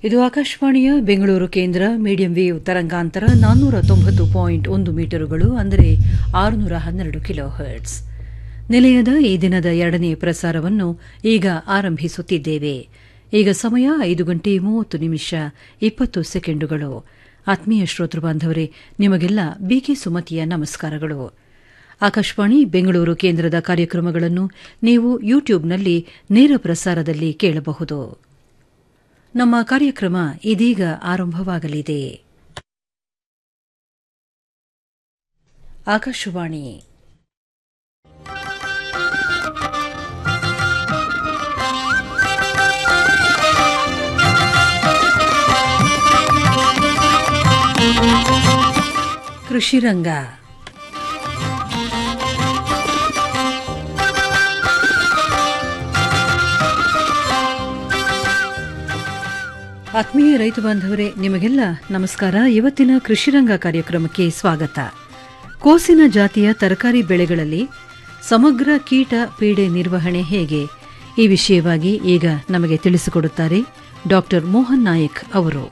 ಇದು ಆಕಾಶವಾಣಿಯ ಬೆಂಗಳೂರು ಕೇಂದ್ರ ಮೀಡಿಯಂ ವೇವ್ ತರಂಗಾಂತರ ನಾನ್ನೂರ ತೊಂಬತ್ತು ಪಾಯಿಂಟ್ ಒಂದು ಮೀಟರುಗಳು ಅಂದರೆ ಆರುನೂರ ಹನ್ನೆರಡು ಕಿಲೋ ಹರ್ಟ್ಸ್ ನಿಲಯದ ಈ ದಿನದ ಎರಡನೇ ಪ್ರಸಾರವನ್ನು ಈಗ ಆರಂಭಿಸುತ್ತಿದ್ದೇವೆ ಈಗ ಸಮಯ ಐದು ಗಂಟೆ ಮೂವತ್ತು ನಿಮಿಷ ಇಪ್ಪತ್ತು ಸೆಕೆಂಡುಗಳು ಆತ್ಮೀಯ ಶ್ರೋತೃ ಬಾಂಧವರೇ ನಿಮಗೆಲ್ಲ ಬಿಕೆ ಸುಮತಿಯ ನಮಸ್ಕಾರಗಳು ಆಕಾಶವಾಣಿ ಬೆಂಗಳೂರು ಕೇಂದ್ರದ ಕಾರ್ಯಕ್ರಮಗಳನ್ನು ನೀವು ಯೂಟ್ಯೂಬ್ನಲ್ಲಿ ನೇರ ಪ್ರಸಾರದಲ್ಲಿ ಕೇಳಬಹುದು ನಮ್ಮ ಕಾರ್ಯಕ್ರಮ ಇದೀಗ ಆರಂಭವಾಗಲಿದೆ ಆಕಾಶವಾಣಿ ಕೃಷಿ ರಂಗ ಆತ್ಮೀಯ ರೈತ ಬಾಂಧವರೇ ನಿಮಗೆಲ್ಲ ನಮಸ್ಕಾರ ಇವತ್ತಿನ ಕೃಷಿರಂಗ ಕಾರ್ಯಕ್ರಮಕ್ಕೆ ಸ್ವಾಗತ ಕೋಸಿನ ಜಾತಿಯ ತರಕಾರಿ ಬೆಳೆಗಳಲ್ಲಿ ಸಮಗ್ರ ಕೀಟ ಪೀಡೆ ನಿರ್ವಹಣೆ ಹೇಗೆ ಈ ವಿಷಯವಾಗಿ ಈಗ ನಮಗೆ ತಿಳಿಸಿಕೊಡುತ್ತಾರೆ ಡಾಕ್ಟರ್ ಮೋಹನ್ ನಾಯಕ್ ಅವರು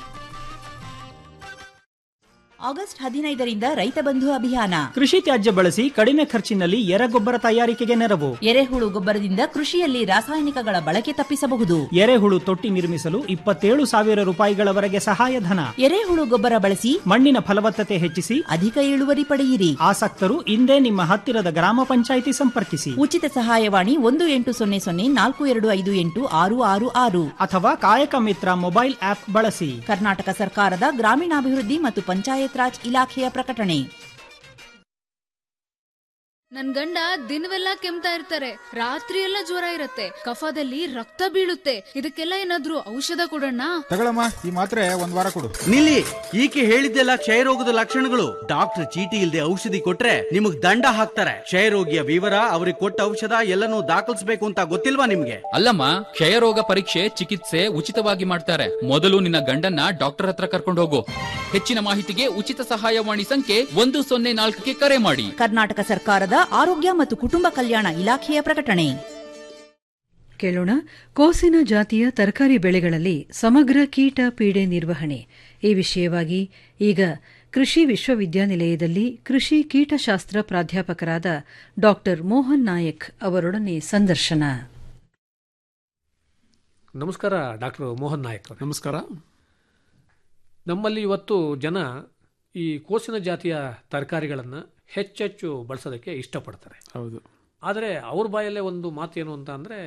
ಆಗಸ್ಟ್ ಹದಿನೈದರಿಂದ ರೈತ ಬಂಧು ಅಭಿಯಾನ ಕೃಷಿ ತ್ಯಾಜ್ಯ ಬಳಸಿ ಕಡಿಮೆ ಖರ್ಚಿನಲ್ಲಿ ಎರೆಗೊಬ್ಬರ ತಯಾರಿಕೆಗೆ ನೆರವು ಎರೆಹುಳು ಗೊಬ್ಬರದಿಂದ ಕೃಷಿಯಲ್ಲಿ ರಾಸಾಯನಿಕಗಳ ಬಳಕೆ ತಪ್ಪಿಸಬಹುದು ಎರೆಹುಳು ತೊಟ್ಟಿ ನಿರ್ಮಿಸಲು ಇಪ್ಪತ್ತೇಳು ಸಾವಿರ ರೂಪಾಯಿಗಳವರೆಗೆ ಸಹಾಯಧನ ಎರೆಹುಳು ಗೊಬ್ಬರ ಬಳಸಿ ಮಣ್ಣಿನ ಫಲವತ್ತತೆ ಹೆಚ್ಚಿಸಿ ಅಧಿಕ ಇಳುವರಿ ಪಡೆಯಿರಿ ಆಸಕ್ತರು ಇಂದೇ ನಿಮ್ಮ ಹತ್ತಿರದ ಗ್ರಾಮ ಪಂಚಾಯಿತಿ ಸಂಪರ್ಕಿಸಿ ಉಚಿತ ಸಹಾಯವಾಣಿ ಒಂದು ಎಂಟು ಸೊನ್ನೆ ಸೊನ್ನೆ ನಾಲ್ಕು ಎರಡು ಐದು ಎಂಟು ಆರು ಆರು ಆರು ಅಥವಾ ಕಾಯಕ ಮಿತ್ರ ಮೊಬೈಲ್ ಆಪ್ ಬಳಸಿ ಕರ್ನಾಟಕ ಸರ್ಕಾರದ ಗ್ರಾಮೀಣಾಭಿವೃದ್ಧಿ ಮತ್ತು ಪಂಚಾಯತ್ ರಾಜ್ ಇಲಾಖೆಯ ಪ್ರಕಟಣೆ ನನ್ ಗಂಡ ದಿನವೆಲ್ಲ ಕೆಮ್ತಾ ಇರ್ತಾರೆ ರಾತ್ರಿ ಎಲ್ಲ ಜ್ವರ ಇರತ್ತೆ ಕಫದಲ್ಲಿ ರಕ್ತ ಬೀಳುತ್ತೆ ಇದಕ್ಕೆಲ್ಲ ಏನಾದ್ರೂ ಔಷಧ ಕೊಡೋಣ ತಗೊಳಮ್ಮ ಈ ಮಾತ್ರೆ ಒಂದ್ ವಾರ ಕೊಡು ನಿಲ್ಲಿ ಈಕೆ ಹೇಳಿದ್ದೆಲ್ಲ ಕ್ಷಯರೋಗದ ಲಕ್ಷಣಗಳು ಡಾಕ್ಟರ್ ಚೀಟಿ ಇಲ್ಲದೆ ಔಷಧಿ ಕೊಟ್ರೆ ನಿಮಗ್ ದಂಡ ಹಾಕ್ತಾರೆ ಕ್ಷಯರೋಗಿಯ ವಿವರ ಅವ್ರಿಗೆ ಕೊಟ್ಟ ಔಷಧ ಎಲ್ಲನೂ ದಾಖಲಿಸಬೇಕು ಅಂತ ಗೊತ್ತಿಲ್ವಾ ನಿಮ್ಗೆ ಅಲ್ಲಮ್ಮ ಕ್ಷಯರೋಗ ಪರೀಕ್ಷೆ ಚಿಕಿತ್ಸೆ ಉಚಿತವಾಗಿ ಮಾಡ್ತಾರೆ ಮೊದಲು ನಿನ್ನ ಗಂಡನ್ನ ಡಾಕ್ಟರ್ ಹತ್ರ ಕರ್ಕೊಂಡು ಹೋಗು ಹೆಚ್ಚಿನ ಮಾಹಿತಿಗೆ ಉಚಿತ ಸಹಾಯವಾಣಿ ಸಂಖ್ಯೆ ಒಂದು ಸೊನ್ನೆ ನಾಲ್ಕಕ್ಕೆ ಕರೆ ಮಾಡಿ ಕರ್ನಾಟಕ ಸರ್ಕಾರದ ಆರೋಗ್ಯ ಮತ್ತು ಕುಟುಂಬ ಕಲ್ಯಾಣ ಇಲಾಖೆಯ ಪ್ರಕಟಣೆ ಕೇಳೋಣ ಕೋಸಿನ ಜಾತಿಯ ತರಕಾರಿ ಬೆಳೆಗಳಲ್ಲಿ ಸಮಗ್ರ ಕೀಟ ಪೀಡೆ ನಿರ್ವಹಣೆ ಈ ವಿಷಯವಾಗಿ ಈಗ ಕೃಷಿ ವಿಶ್ವವಿದ್ಯಾನಿಲಯದಲ್ಲಿ ಕೃಷಿ ಕೀಟಶಾಸ್ತ್ರ ಪ್ರಾಧ್ಯಾಪಕರಾದ ಡಾಕ್ಟರ್ ಮೋಹನ್ ನಾಯಕ್ ಅವರೊಡನೆ ಸಂದರ್ಶನ ನಮಸ್ಕಾರ ಡಾಕ್ಟರ್ ಮೋಹನ್ ನಾಯಕ್ ನಮಸ್ಕಾರ ನಮ್ಮಲ್ಲಿ ಇವತ್ತು ಜನ ಈ ಕೋಸಿನ ಜಾತಿಯ ತರಕಾರಿಗಳನ್ನು ಹೆಚ್ಚೆಚ್ಚು ಬಳಸೋದಕ್ಕೆ ಇಷ್ಟಪಡ್ತಾರೆ ಹೌದು ಆದರೆ ಅವ್ರ ಬಾಯಲ್ಲೇ ಒಂದು ಮಾತು ಏನು ಅಂತ ಅಂದರೆ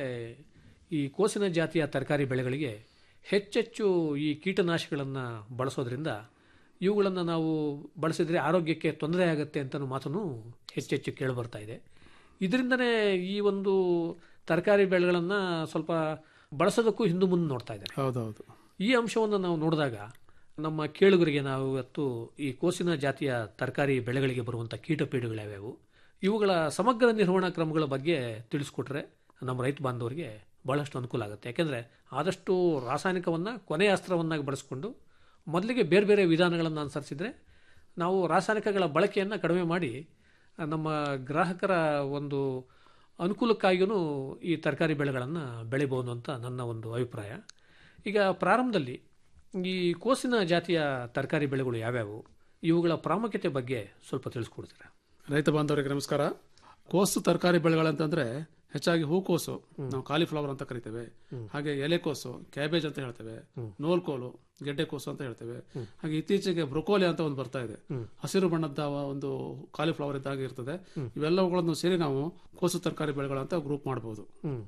ಈ ಕೋಸಿನ ಜಾತಿಯ ತರಕಾರಿ ಬೆಳೆಗಳಿಗೆ ಹೆಚ್ಚೆಚ್ಚು ಈ ಕೀಟನಾಶಕಗಳನ್ನು ಬಳಸೋದ್ರಿಂದ ಇವುಗಳನ್ನು ನಾವು ಬಳಸಿದರೆ ಆರೋಗ್ಯಕ್ಕೆ ತೊಂದರೆ ಆಗುತ್ತೆ ಅಂತ ಮಾತನ್ನು ಹೆಚ್ಚೆಚ್ಚು ಕೇಳಿಬರ್ತಾ ಇದೆ ಇದರಿಂದನೇ ಈ ಒಂದು ತರಕಾರಿ ಬೆಳೆಗಳನ್ನು ಸ್ವಲ್ಪ ಬಳಸೋದಕ್ಕೂ ಹಿಂದು ಮುಂದೆ ನೋಡ್ತಾ ಇದ್ದಾರೆ ಹೌದೌದು ಈ ಅಂಶವನ್ನು ನಾವು ನೋಡಿದಾಗ ನಮ್ಮ ಕೇಳುಗರಿಗೆ ನಾವು ಇವತ್ತು ಈ ಕೋಸಿನ ಜಾತಿಯ ತರಕಾರಿ ಬೆಳೆಗಳಿಗೆ ಬರುವಂಥ ಕೀಟಪೀಡೆಗಳ್ಯಾವ್ಯಾವು ಇವುಗಳ ಸಮಗ್ರ ನಿರ್ವಹಣಾ ಕ್ರಮಗಳ ಬಗ್ಗೆ ತಿಳಿಸ್ಕೊಟ್ರೆ ನಮ್ಮ ರೈತ ಬಾಂಧವರಿಗೆ ಭಾಳಷ್ಟು ಅನುಕೂಲ ಆಗುತ್ತೆ ಯಾಕೆಂದರೆ ಆದಷ್ಟು ರಾಸಾಯನಿಕವನ್ನು ಕೊನೆಯ ಅಸ್ತ್ರವನ್ನಾಗಿ ಬಳಸ್ಕೊಂಡು ಮೊದಲಿಗೆ ಬೇರೆ ಬೇರೆ ವಿಧಾನಗಳನ್ನು ಅನುಸರಿಸಿದರೆ ನಾವು ರಾಸಾಯನಿಕಗಳ ಬಳಕೆಯನ್ನು ಕಡಿಮೆ ಮಾಡಿ ನಮ್ಮ ಗ್ರಾಹಕರ ಒಂದು ಅನುಕೂಲಕ್ಕಾಗಿಯೂ ಈ ತರಕಾರಿ ಬೆಳೆಗಳನ್ನು ಬೆಳಿಬೋದು ಅಂತ ನನ್ನ ಒಂದು ಅಭಿಪ್ರಾಯ ಈಗ ಪ್ರಾರಂಭದಲ್ಲಿ ಈ ಕೋಸಿನ ಜಾತಿಯ ತರಕಾರಿ ಬೆಳೆಗಳು ಯಾವ್ಯಾವು ಇವುಗಳ ಪ್ರಾಮುಖ್ಯತೆ ಬಗ್ಗೆ ಸ್ವಲ್ಪ ತಿಳಿಸ್ಕೊಡ್ತೀರಾ ರೈತ ಬಾಂಧವರಿಗೆ ನಮಸ್ಕಾರ ಕೋಸು ತರಕಾರಿ ಬೆಳೆಗಳಂತಂದ್ರೆ ಹೆಚ್ಚಾಗಿ ಹೂಕೋಸು ನಾವು ಕಾಲಿಫ್ಲವರ್ ಅಂತ ಕರಿತೇವೆ ಹಾಗೆ ಎಲೆಕೋಸು ಕ್ಯಾಬೇಜ್ ಅಂತ ಹೇಳ್ತೇವೆ ನೋಲ್ಕೋಲು ಗೆಡ್ಡೆಕೋಸು ಅಂತ ಹೇಳ್ತೇವೆ ಹಾಗೆ ಇತ್ತೀಚೆಗೆ ಬ್ರೊಕೋಲಿ ಅಂತ ಒಂದು ಬರ್ತಾ ಇದೆ ಹಸಿರು ಬಣ್ಣದ ಒಂದು ಕಾಲಿಫ್ಲವರ್ ಇದ್ದಾಗ ಇರ್ತದೆ ಇವೆಲ್ಲವುಗಳನ್ನು ಸೇರಿ ನಾವು ಕೋಸು ತರಕಾರಿ ಬೆಳೆಗಳಂತ ಗ್ರೂಪ್ ಮಾಡಬಹುದು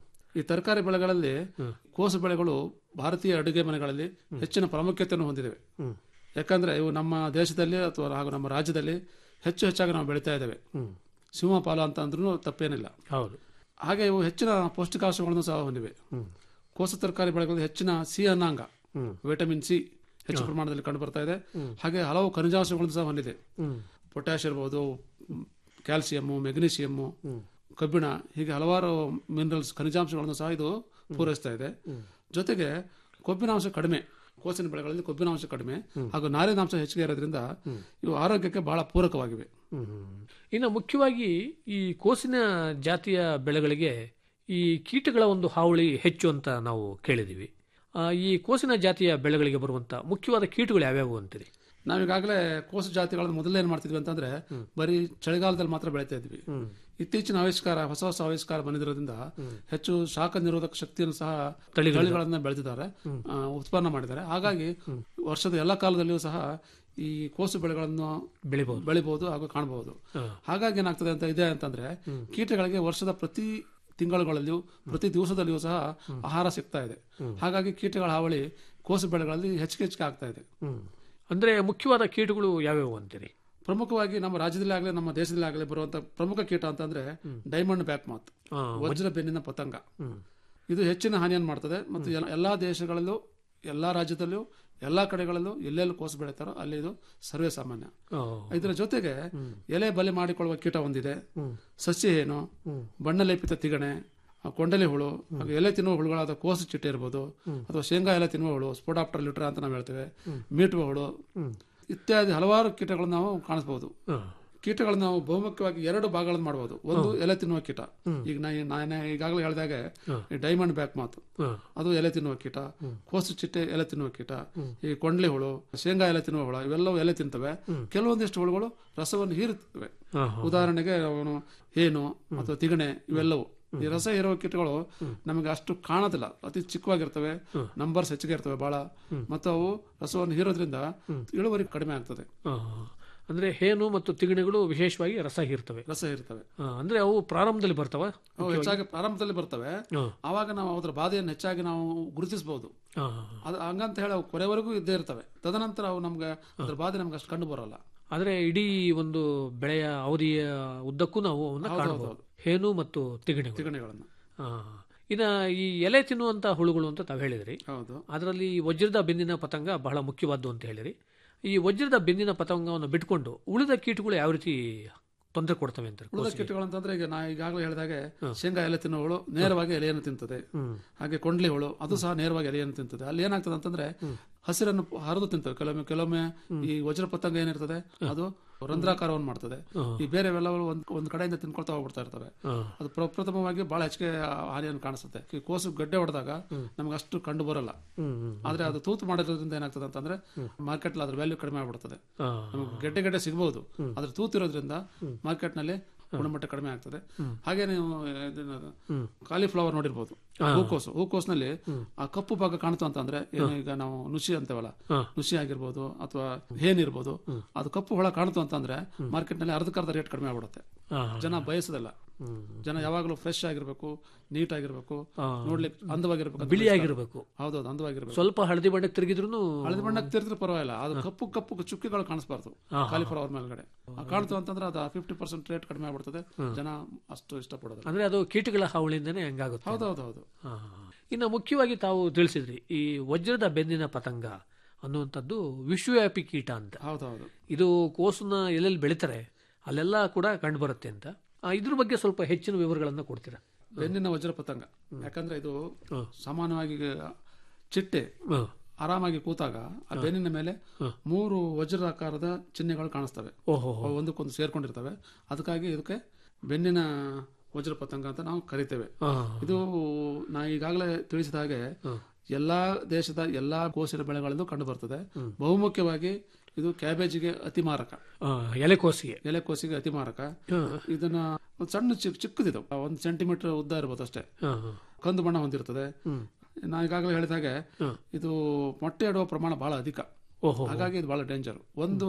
ಈ ತರಕಾರಿ ಬೆಳೆಗಳಲ್ಲಿ ಕೋಸು ಬೆಳೆಗಳು ಭಾರತೀಯ ಅಡುಗೆ ಮನೆಗಳಲ್ಲಿ ಹೆಚ್ಚಿನ ಪ್ರಾಮುಖ್ಯತೆಯನ್ನು ಹೊಂದಿವೆ ಯಾಕಂದ್ರೆ ಇವು ನಮ್ಮ ದೇಶದಲ್ಲಿ ಅಥವಾ ಹಾಗೂ ನಮ್ಮ ರಾಜ್ಯದಲ್ಲಿ ಹೆಚ್ಚು ಹೆಚ್ಚಾಗಿ ನಾವು ಬೆಳೀತಾ ಇದ್ದೇವೆ ಸಿಂಹಪಾಲ ಅಂತ ಅಂದ್ರೂ ತಪ್ಪೇನಿಲ್ಲ ಹೌದು ಹಾಗೆ ಇವು ಹೆಚ್ಚಿನ ಪೌಷ್ಟಿಕಾಂಶಗಳನ್ನು ಸಹ ಹೊಂದಿವೆ ಕೋಸು ತರಕಾರಿ ಬೆಳೆಗಳಲ್ಲಿ ಹೆಚ್ಚಿನ ಸಿ ಅನ್ನಾಂಗ ವಿಟಮಿನ್ ಸಿ ಹೆಚ್ಚು ಪ್ರಮಾಣದಲ್ಲಿ ಕಂಡು ಬರ್ತಾ ಇದೆ ಹಾಗೆ ಹಲವು ಖನಿಜಾಂಶಗಳನ್ನು ಸಹ ಹೊಂದಿದೆ ಪೊಟ್ಯಾಶ್ ಇರ್ಬೋದು ಕ್ಯಾಲ್ಸಿಯಮ್ಮು ಮೆಗ್ನೀಷಿಯಮ್ಮು ಕಬ್ಬಿಣ ಹೀಗೆ ಹಲವಾರು ಮಿನರಲ್ಸ್ ಖನಿಜಾಂಶಗಳನ್ನು ಸಹ ಇದು ಪೂರೈಸ್ತಾ ಇದೆ ಜೊತೆಗೆ ಕೊಬ್ಬಿನಾಂಶ ಕಡಿಮೆ ಕೋಸಿನ ಬೆಳೆಗಳಲ್ಲಿ ಕೊಬ್ಬಿನಾಂಶ ಕಡಿಮೆ ಹಾಗೂ ನಾರಿನಾಂಶ ಹೆಚ್ಚಿಗೆ ಇರೋದ್ರಿಂದ ಇವು ಆರೋಗ್ಯಕ್ಕೆ ಬಹಳ ಪೂರಕವಾಗಿವೆ ಇನ್ನು ಮುಖ್ಯವಾಗಿ ಈ ಕೋಸಿನ ಜಾತಿಯ ಬೆಳೆಗಳಿಗೆ ಈ ಕೀಟಗಳ ಒಂದು ಹಾವಳಿ ಹೆಚ್ಚು ಅಂತ ನಾವು ಕೇಳಿದ್ದೀವಿ ಆ, ಈ ಕೋಸಿನ ಜಾತಿಯ ಬೆಳೆಗಳಿಗೆ ಬರುವಂತ ಮುಖ್ಯವಾದ ಕೀಟಗಳು ಯಾವ್ಯಾವು ಅಂತೀರಿ ನಾವೀಗಾಗಲೇ ಕೋಸು ಜಾತಿಗಳನ್ನು ಮೊದಲೇ ಏನ್ ಮಾಡ್ತಿದ್ವಿ ಅಂತಂದ್ರೆ ಬರೀ ಚಳಿಗಾಲದಲ್ಲಿ ಮಾತ್ರ ಬೆಳೀತಾ ಇದ್ವಿ ಇತ್ತೀಚಿನ ಆವಿಷ್ಕಾರ ಹೊಸ ಹೊಸ ಆವಿಷ್ಕಾರ ಬಂದಿರೋದ್ರಿಂದ ಹೆಚ್ಚು ಶಾಖ ನಿರೋಧಕ ಶಕ್ತಿಯನ್ನು ಸಹ ತಳಿಗಳನ್ನ ಬೆಳೆದಿದ್ದಾರೆ ಆ, ಉತ್ಪನ್ನ ಮಾಡಿದ್ದಾರೆ ಹಾಗಾಗಿ ವರ್ಷದ ಎಲ್ಲ ಕಾಲದಲ್ಲಿಯೂ ಸಹ ಈ ಕೋಸು ಬೆಳೆಗಳನ್ನು ಬೆಳಿಬಹುದು ಬೆಳಿಬಹುದು ಹಾಗೂ ಕಾಣಬಹುದು ಹಾಗಾಗಿ ಏನಾಗ್ತದೆ ಅಂತ ಇದೆ ಅಂತಂದ್ರೆ ಕೀಟಗಳಿಗೆ ವರ್ಷದ ಪ್ರತಿ ತಿಂಗಳುಗಳಲ್ಲಿಯೂ ಪ್ರತಿ ದಿವಸದಲ್ಲಿಯೂ ಸಹ ಆಹಾರ ಸಿಗ್ತಾ ಇದೆ ಹಾಗಾಗಿ ಕೀಟಗಳ ಹಾವಳಿ ಕೋಸು ಬೆಳೆಗಳಲ್ಲಿ ಹೆಚ್ಚಿಗೆ ಹೆಚ್ಚಿಗೆ ಆಗ್ತಾ ಇದೆ ಅಂದ್ರೆ ಮುಖ್ಯವಾದ ಕೀಟಗಳು ಯಾವ್ಯಾವು ಅಂತೀರಿ ಪ್ರಮುಖವಾಗಿ ನಮ್ಮ ರಾಜ್ಯದಲ್ಲಿ ಆಗಲಿ ನಮ್ಮ ದೇಶದಲ್ಲಿ ಆಗಲಿ ಬರುವಂತ ಪ್ರಮುಖ ಕೀಟ ಅಂತಂದ್ರೆ ಡೈಮಂಡ್ ಬ್ಯಾಕ್ ಮಾತ್ ಆ, ವಜ್ರ ಬೆನ್ನಿನ ಪತಂಗ ಇದು ಹೆಚ್ಚಿನ ಹಾನಿಯನ್ನು ಮಾಡ್ತದೆ ಮತ್ತು ಎಲ್ಲ- ಎಲ್ಲಾ ದೇಶಗಳಲ್ಲೂ ಎಲ್ಲಾ ರಾಜ್ಯದಲ್ಲೂ ಎಲ್ಲಾ ಕಡೆಗಳಲ್ಲೂ ಎಲ್ಲೆಲ್ಲಿ ಕೋಸು ಬೆಳೀತಾರೋ ಅಲ್ಲಿ ಇದು ಸರ್ವೇ ಸಾಮಾನ್ಯ ಆ, ಇದರ ಜೊತೆಗೆ ಎಲೆ ಬಲೆ ಮಾಡಿಕೊಳ್ಳುವ ಕೀಟ ಒಂದಿದೆ ಸಸ್ಯ ಏನು ಬಣ್ಣ ಲೇಪಿತ ತಿಗಣೆ ಆ ಕೊಂಡಲಿ ಹುಳು ಹಾಗೂ ಎಲೆ ತಿನ್ನುವ ಹುಳುಗಳಾದ ಕೋಸು ಚಿಟ್ಟೆ ಇರ್ಬೋದು ಅಥವಾ ಶೇಂಗಾ ಎಲೆ ತಿನ್ನುವ ಹುಳು ಸ್ಪೋಡಾಪ್ಟರ್ ಲಿಟ್ರ ಅಂತ ನಾವು ಹೇಳ್ತೇವೆ ಮೀಟುವ ಹುಳು ಇತ್ಯಾದಿ ಹಲವಾರು ಕೀಟಗಳನ್ನು ನಾವು ಕಾಣಿಸಬಹುದು ಆ, ಕೀಟಗಳನ್ನು ನಾವು ಬಹುಮುಖ್ಯವಾಗಿ ಎರಡು ಭಾಗಗಳನ್ನು ಮಾಡಬಹುದು ಒಂದು ಎಲೆ ತಿನ್ನುವ ಕೀಟ ಈಗ ನಾ ನಾನು ಈಗಾಗಲೇ ಹೇಳಿದಾಗೆ ಈ ಡೈಮಂಡ್ ಬ್ಯಾಕ್ ಮಾತು ಆ, ಅದು ಎಲೆ ತಿನ್ನುವ ಕೀಟ ಕೋಸು ಚಿಟ್ಟೆ ಎಲೆ ತಿನ್ನುವ ಕೀಟ ಈ ಕೊಂಡ್ಲಿ ಹುಳು ಶೇಂಗಾ ಎಲೆ ತಿನ್ನುವ ಹುಳು ಇವೆಲ್ಲವೂ ಎಲೆ ತಿಂತವೆ ಕೆಲವೊಂದಿಷ್ಟು ಹುಳುಗಳು ರಸವನ್ನು ಹೀರುತ್ತವೆ ಆ, ಉದಾಹರಣೆಗೆ ಅವನು ಹೇನು ಅಥವಾ ತಿಗಣೆ ಇವೆಲ್ಲವೂ ಈ ರಸ ಇರುವ ಕೀಟಗಳು ನಮಗೆ ಅಷ್ಟು ಕಾಣೋದಿಲ್ಲ ಅತಿ ಚಿಕ್ಕವಾಗಿರ್ತವೆ ನಂಬರ್ಸ್ ಹೆಚ್ಚಿಗೆ ಇರ್ತವೆ ಬಹಳ ಮತ್ತು ಅವು ರಸವನ್ನು ಹೀರೋದ್ರಿಂದ ಇಳುವರಿ ಕಡಿಮೆ ಆಗ್ತದೆ ಆ. ಅಂದ್ರೆ ಹೇನು ಮತ್ತು ತಿಗಣೆಗಳು ವಿಶೇಷವಾಗಿ ರಸ ಹೀರ್ತವೆ ರಸ ಇರ್ತವೆ ಆ, ಅಂದ್ರೆ ಅವು ಪ್ರಾರಂಭದಲ್ಲಿ ಬರ್ತಾವ ಅವು ಹೆಚ್ಚಾಗಿ ಪ್ರಾರಂಭದಲ್ಲಿ ಬರ್ತವೆ ಆವಾಗ ನಾವು ಅದರ ಬಾಧೆಯನ್ನು ಹೆಚ್ಚಾಗಿ ನಾವು ಗುರುತಿಸಬಹುದು ಆ, ಅದು ಹಂಗಂತ ಹೇಳಿ ಅವು ಕೊನೆವರೆಗೂ ಇದ್ದೇ ಇರ್ತವೆ ತದನಂತರ ಅವು ನಮ್ಗೆ ಅದ್ರ ಬಾಧೆ ನಮ್ಗೆ ಅಷ್ಟು ಕಂಡು ಬರೋಲ್ಲ ಆದ್ರೆ ಇಡೀ ಒಂದು ಬೆಳೆಯ ಅವಧಿಯ ಉದ್ದಕ್ಕೂ ನಾವು ಅವನ್ನ ಕಾಣಬಹುದು ಹೇನು ಮತ್ತು ತಿಗಣೆಗಳು ತಿಗಣೆಗಳನ್ನು ಆ, ಇನ್ನ ಈ ಎಲೆ ತಿನ್ನುವಂತ ಹುಳುಗಳು ಅಂತ ತಾವು ಹೇಳಿದ್ರಿ ಹೌದು ಅದರಲ್ಲಿ ವಜ್ರದ ಬೆನ್ನಿನ ಪತಂಗ ಬಹಳ ಮುಖ್ಯವಾದ್ದು ಅಂತ ಹೇಳಿರಿ ಈ ವಜ್ರದ ಬೆನ್ನಿನ ಪತಂಗವನ್ನು ಬಿಟ್ಕೊಂಡು ಉಳಿದ ಕೀಟಗಳು ಯಾವ ರೀತಿ ತೊಂದರೆ ಕೊಡ್ತವೆ ಅಂತ ಉಳಿದ ಕೀಟಗಳು ಅಂತಂದ್ರೆ ಈಗ ನಾ ಈಗಾಗಲೇ ಹೇಳಿದಾಗೆ ಶೇಂಗಾ ಎಲೆ ತಿನ್ನೋ ಹುಳು ನೇರವಾಗಿ ಎಲೆಯನ್ನು ತಿಂತದೆ ಹಾಗೆ ಕೊಂಡ್ಲಿ ಹುಳು ಅದು ಸಹ ನೇರವಾಗಿ ಎಲೆಯನ್ನು ತಿಂತದೆ ಅಲ್ಲಿ ಏನಾಗ್ತದೆ ಅಂತಂದ್ರೆ ಹಸಿರನ್ನು ಹರಿದು ತಿಂತವೆ ಕೆಲವೊಮ್ಮೆ ಕೆಲವೊಮ್ಮೆ ಈ ವಜ್ರ ಪತಂಗ ಏನಿರ್ತದೆ ಅದು ರಂಧ್ರಾಕಾರವನ್ನು ಮಾಡ್ತದೆ ಈ ಬೇರೆವೆಲ್ಲಗಳು ಒಂದ್ ಒಂದ್ ಕಡೆಯಿಂದ ತಿನ್ಕೊಳ್ತಾ ಹೋಗ್ಬಿಡ್ತಾ ಇರ್ತವೆ ಅದು ಪ್ರಪ್ರಥಮವಾಗಿ ಬಹಳ ಹೆಚ್ಚಿಗೆ ಹಾನಿಯನ್ನು ಕಾಣಿಸುತ್ತೆ ಈ ಕೋಸು ಗಡ್ಡೆ ಹೊಡೆದಾಗ ನಮ್ಗೆ ಅಷ್ಟು ಕಂಡು ಬರಲ್ಲ ಆದ್ರೆ ಅದು ತೂತು ಮಾಡಿರೋದ್ರಿಂದ ಏನಾಗ್ತದೆ ಅಂತಂದ್ರೆ ಮಾರ್ಕೆಟ್ ಅದ್ರ ವ್ಯಾಲ್ಯೂ ಕಡಿಮೆ ಆಗ್ಬಿಡ್ತದೆ ಆ, ನಮಗೆ ಗೆಡ್ಡೆ ಗೆಡ್ಡೆ ಸಿಗಬಹುದು ಅದ್ರ ತೂತಿರೋದ್ರಿಂದ ಮಾರ್ಕೆಟ್ ನಲ್ಲಿ ಗುಣಮಟ್ಟ ಕಡಿಮೆ ಆಗ್ತದೆ ಹಾಗೆ ನೀವು ಕಾಲಿಫ್ಲವರ್ ನೋಡಿರ್ಬೋದು ಹೂಕೋಸು ಹೂಕೋಸ್ನಲ್ಲಿ ಆ ಕಪ್ಪು ಭಾಗ ಕಾಣ್ತು ಅಂತಂದ್ರೆ ಏನು ಈಗ ನಾವು ನುಸಿ ಅಂತೇವಲ್ಲ ನುಸಿ ಆಗಿರ್ಬೋದು ಅಥವಾ ಏನಿರ್ಬೋದು ಅದು ಕಪ್ಪು ಹುಳ ಕಾಣ್ತು ಅಂತಂದ್ರೆ ಮಾರ್ಕೆಟ್ ನಲ್ಲಿ ಅರ್ಧಕ್ಕರ್ಧ ರೇಟ್ ಕಡಿಮೆ ಆಗ್ಬಿಡುತ್ತೆ ಆ, ಜನ ಬಯಸೋದಿಲ್ಲ ಜನ ಯಾವಾಗಲೂ ಫ್ರೆಶ್ ಆಗಿರ್ಬೇಕು ನೀಟ್ ಆಗಿರ್ಬೇಕು ನೋಡ್ಲಿಕ್ಕೆ ಅಂದವಾಗಿರ್ಬೇಕು ಅಂತ ಬಿಳಿಯಾಗಿರ್ಬೇಕು ಹೌದೌದು ಅಂದವಾಗಿರ್ಬೇಕು ಸ್ವಲ್ಪ ಹಳದಿ ಬಣ್ಣಕ್ಕೆ ತಿರುಗಿದ್ರು ಹಳದಿ ಬಣ್ಣಕ್ಕೆ ತಿರ್ದ್ರೆ ಪರವಾಗಿಲ್ಲ ಅದು ಕಪ್ಪು ಕಪ್ಪು ಚುಕ್ಕಿಗಳು ಕಾಣಿಸ್ಬಾರ್ದು ಕಾಲಿಫ್ಲವರ್ ಮೇಲ್ಗಡೆ ಆ ಕಾಣ್ತು ಅಂತಂದ್ರೆ ಅದು ಫಿಫ್ಟಿ ಪರ್ಸೆಂಟ್ ರೇಟ್ ಕಡಿಮೆ ಆಗ್ಬಿಡ್ತದೆ ಜನ ಅಷ್ಟು ಇಷ್ಟಪಡೋದು ಅಂದ್ರೆ ಅದು ಕೀಟಗಳ ಹಾವಳಿಯಿಂದನೇ ಹಂಗಾಗುತ್ತೆ ಹೌದೌದು ಹೌದು ಆ, ಇನ್ನು ಮುಖ್ಯವಾಗಿ ತಾವು ತಿಳಿಸಿದ್ರಿ ಈ ವಜ್ರದ ಬೆನ್ನಿನ ಪತಂಗ ಅನ್ನುವಂಥದ್ದು ವಿಶ್ವವ್ಯಾಪಿ ಕೀಟ ಅಂತ ಹೌದೌದು ಇದು ಕೋಸನ್ನ ಎಲ್ಲೆಲ್ಲಿ ಬೆಳಿತಾರೆ ಅಲ್ಲೆಲ್ಲ ಕೂಡ ಕಂಡು ಬರುತ್ತೆ ಅಂತ ಆ, ಇದ್ರ ಬಗ್ಗೆ ಸ್ವಲ್ಪ ಹೆಚ್ಚಿನ ವಿವರಗಳನ್ನ ಕೊಡ್ತೀರಾ ಬೆನ್ನಿನ ವಜ್ರ ಪತಂಗ ಯಾಕಂದ್ರೆ ಇದು ಸಾಮಾನ್ಯವಾಗಿ ಚಿಟ್ಟೆ ಹ. ಆರಾಮಾಗಿ ಕೂತಾಗ ಆ ಬೆನ್ನಿನ ಮೇಲೆ ಮೂರು ವಜ್ರಾಕಾರದ ಚಿಹ್ನೆಗಳು ಕಾಣಿಸ್ತವೆ ಓಹೋ ಅವು ಒಂದಕ್ಕೊಂದು ಸೇರ್ಕೊಂಡಿರ್ತವೆ ಅದಕ್ಕಾಗಿ ಇದಕ್ಕೆ ಬೆನ್ನಿನ ವಜ್ರ ಪತಂಗ ಅಂತ ನಾವು ಕರಿತೇವೆ ಆ, ಇದು ನಾ ಈಗಾಗಲೇ ತಿಳಿಸಿದ ಹಾಗೆ ಎಲ್ಲಾ ದೇಶದ ಎಲ್ಲಾ ಕೋಸಿನ ಬೆಳೆಗಳಲ್ಲೂ ಕಂಡು ಬರ್ತದೆ ಬಹುಮುಖ್ಯವಾಗಿ ಇದು ಕ್ಯಾಬೇಜಿಗೆ ಅತಿ ಮಾರಕ ಆ, ಎಲೆಕೋಸಿಗೆ ಎಲೆಕೋಸಿಗೆ ಅತಿ ಮಾರಕ ಇದನ್ನ ಒಂದ್ ಸಣ್ಣ ಚಿಕ್ಕ ಚಿಕ್ಕದಿದು ಒಂದು ಸೆಂಟಿಮೀಟರ್ ಉದ್ದ ಇರ್ಬೋದು ಅಷ್ಟೇ ಆ, ಕಂದು ಬಣ್ಣ ಹೊಂದಿರ್ತದೆ ನಾ ಈಗಾಗಲೇ ಹೇಳಿದ ಹಾಗೆ ಇದು ಮೊಟ್ಟೆ ಇಡುವ ಪ್ರಮಾಣ ಬಹಳ ಅಧಿಕ ಓಹೋ ಹಾಗಾಗಿ ಇದು ಬಹಳ ಡೇಂಜರ್ ಒಂದು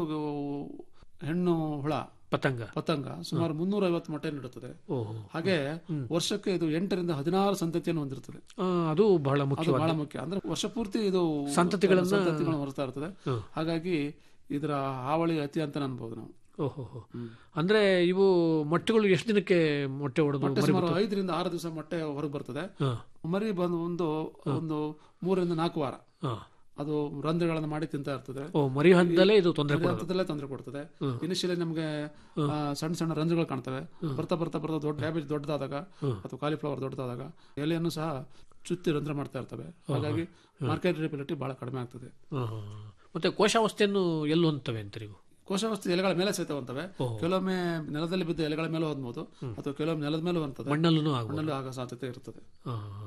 ಹೆಣ್ಣು ಹುಳ ಪತಂಗ ಪತಂಗ ಸುಮಾರು ಮುನ್ನೂರ ಐವತ್ತು ಮೊಟ್ಟೆ ನೀಡುತ್ತದೆ ಓಹೋ ಹಾಗೆ ವರ್ಷಕ್ಕೆ ಇದು ಎಂಟರಿಂದ ಹದಿನಾರು ಸಂತತಿಯನ್ನು ಹೊಂದಿರುತ್ತದೆ ಆ, ಅದು ಬಹಳ ಅದು ಮುಖ್ಯವಾದ ಬಹಳ ಮುಖ್ಯ ಅಂದ್ರೆ ವರ್ಷ ಪೂರ್ತಿ ಇದು ಸಂತತಿಗಳನ್ನ- ಸಂತತಿಗಳನ್ನು ಹೊರತಾ ಇರ್ತದೆ ಹಾಗಾಗಿ ಇದರ ಹಾವಳಿ ಅತಿ ಅಂತ ಅನ್ಬೋದು ನಾವು ಓಹೋ ಅಂದ್ರೆ ಇವು ಮೊಟ್ಟೆಗಳು ಎಷ್ಟು ದಿನಕ್ಕೆ ಮೊಟ್ಟೆ ಹೊಡೆದು ಮೊಟ್ಟೆ ಸುಮಾರು ಐದರಿಂದ ಆರು ದಿವಸ ಮೊಟ್ಟೆ ಹೊರಗೆ ಬರ್ತದೆ ಮರಿ ಬಂದು ಒಂದು ಒಂದು ಮೂರರಿಂದ ನಾಲ್ಕು ವಾರ ಅದು ರಂಧ್ರಗಳನ್ನು ಮಾಡಿ ತಿಂತಾ ಇರ್ತದೆ ಓ ಮರಿ ಹಂತದಲ್ಲೇ ಇದು ತೊಂದರೆ ಮರಿ ಹಂತದಲ್ಲೇ ತೊಂದರೆ ಕೊಡ್ತದೆ ಇನಿಷಿಯಲಿ ನಮಗೆ ಆ, ಸಣ್ಣ ಸಣ್ಣ ರಂಧ್ರಗಳು ಕಾಣ್ತವೆ ಬರ್ತಾ ಬರ್ತಾ ಬರ್ತಾ ದೊಡ್ಡ ಕ್ಯಾಬೇಜ್ ದೊಡ್ಡದಾದಾಗ ಅಥವಾ ಕಾಲಿಫ್ಲವರ್ ದೊಡ್ಡದಾದಾಗ ಎಲೆಯನ್ನು ಸಹ ಚುತ್ತಿ ರಂಧ್ರ ಮಾಡ್ತಾ ಇರ್ತವೆ ಹಾಗಾಗಿ ಮಾರ್ಕೆಟಬಿಲಿಟಿ ಬಹಳ ಕಡಿಮೆ ಆಗ್ತದೆ ಮತ್ತೆ ಕೋಶಾವಸ್ಥೆಯನ್ನು ಎಲ್ಲಿ ಹೊಂದ್ತವೆ ಅಂತೀರಿ ಇವು ಕೋಶವಸ್ತು ಎಲೆಗಳ ಮೇಲೆ ಸಹಿತ ಹೊಂತವೆ ಕೆಲವೊಮ್ಮೆ ನೆಲದಲ್ಲಿ ಬಿದ್ದ ಎಲೆಗಳ ಮೇಲೆ ಹೊಂದ್ಬೋದು ಅಥವಾ ಕೆಲವೊಮ್ಮೆ ನೆಲದ ಮೇಲೆ ಹೊಂತದೆ ಮಣ್ಣಲ್ಲೂ ಆಗುವ ಮಣ್ಣಲ್ಲೂ ಆಗೋ ಸಾಧ್ಯತೆ ಇರ್ತದೆ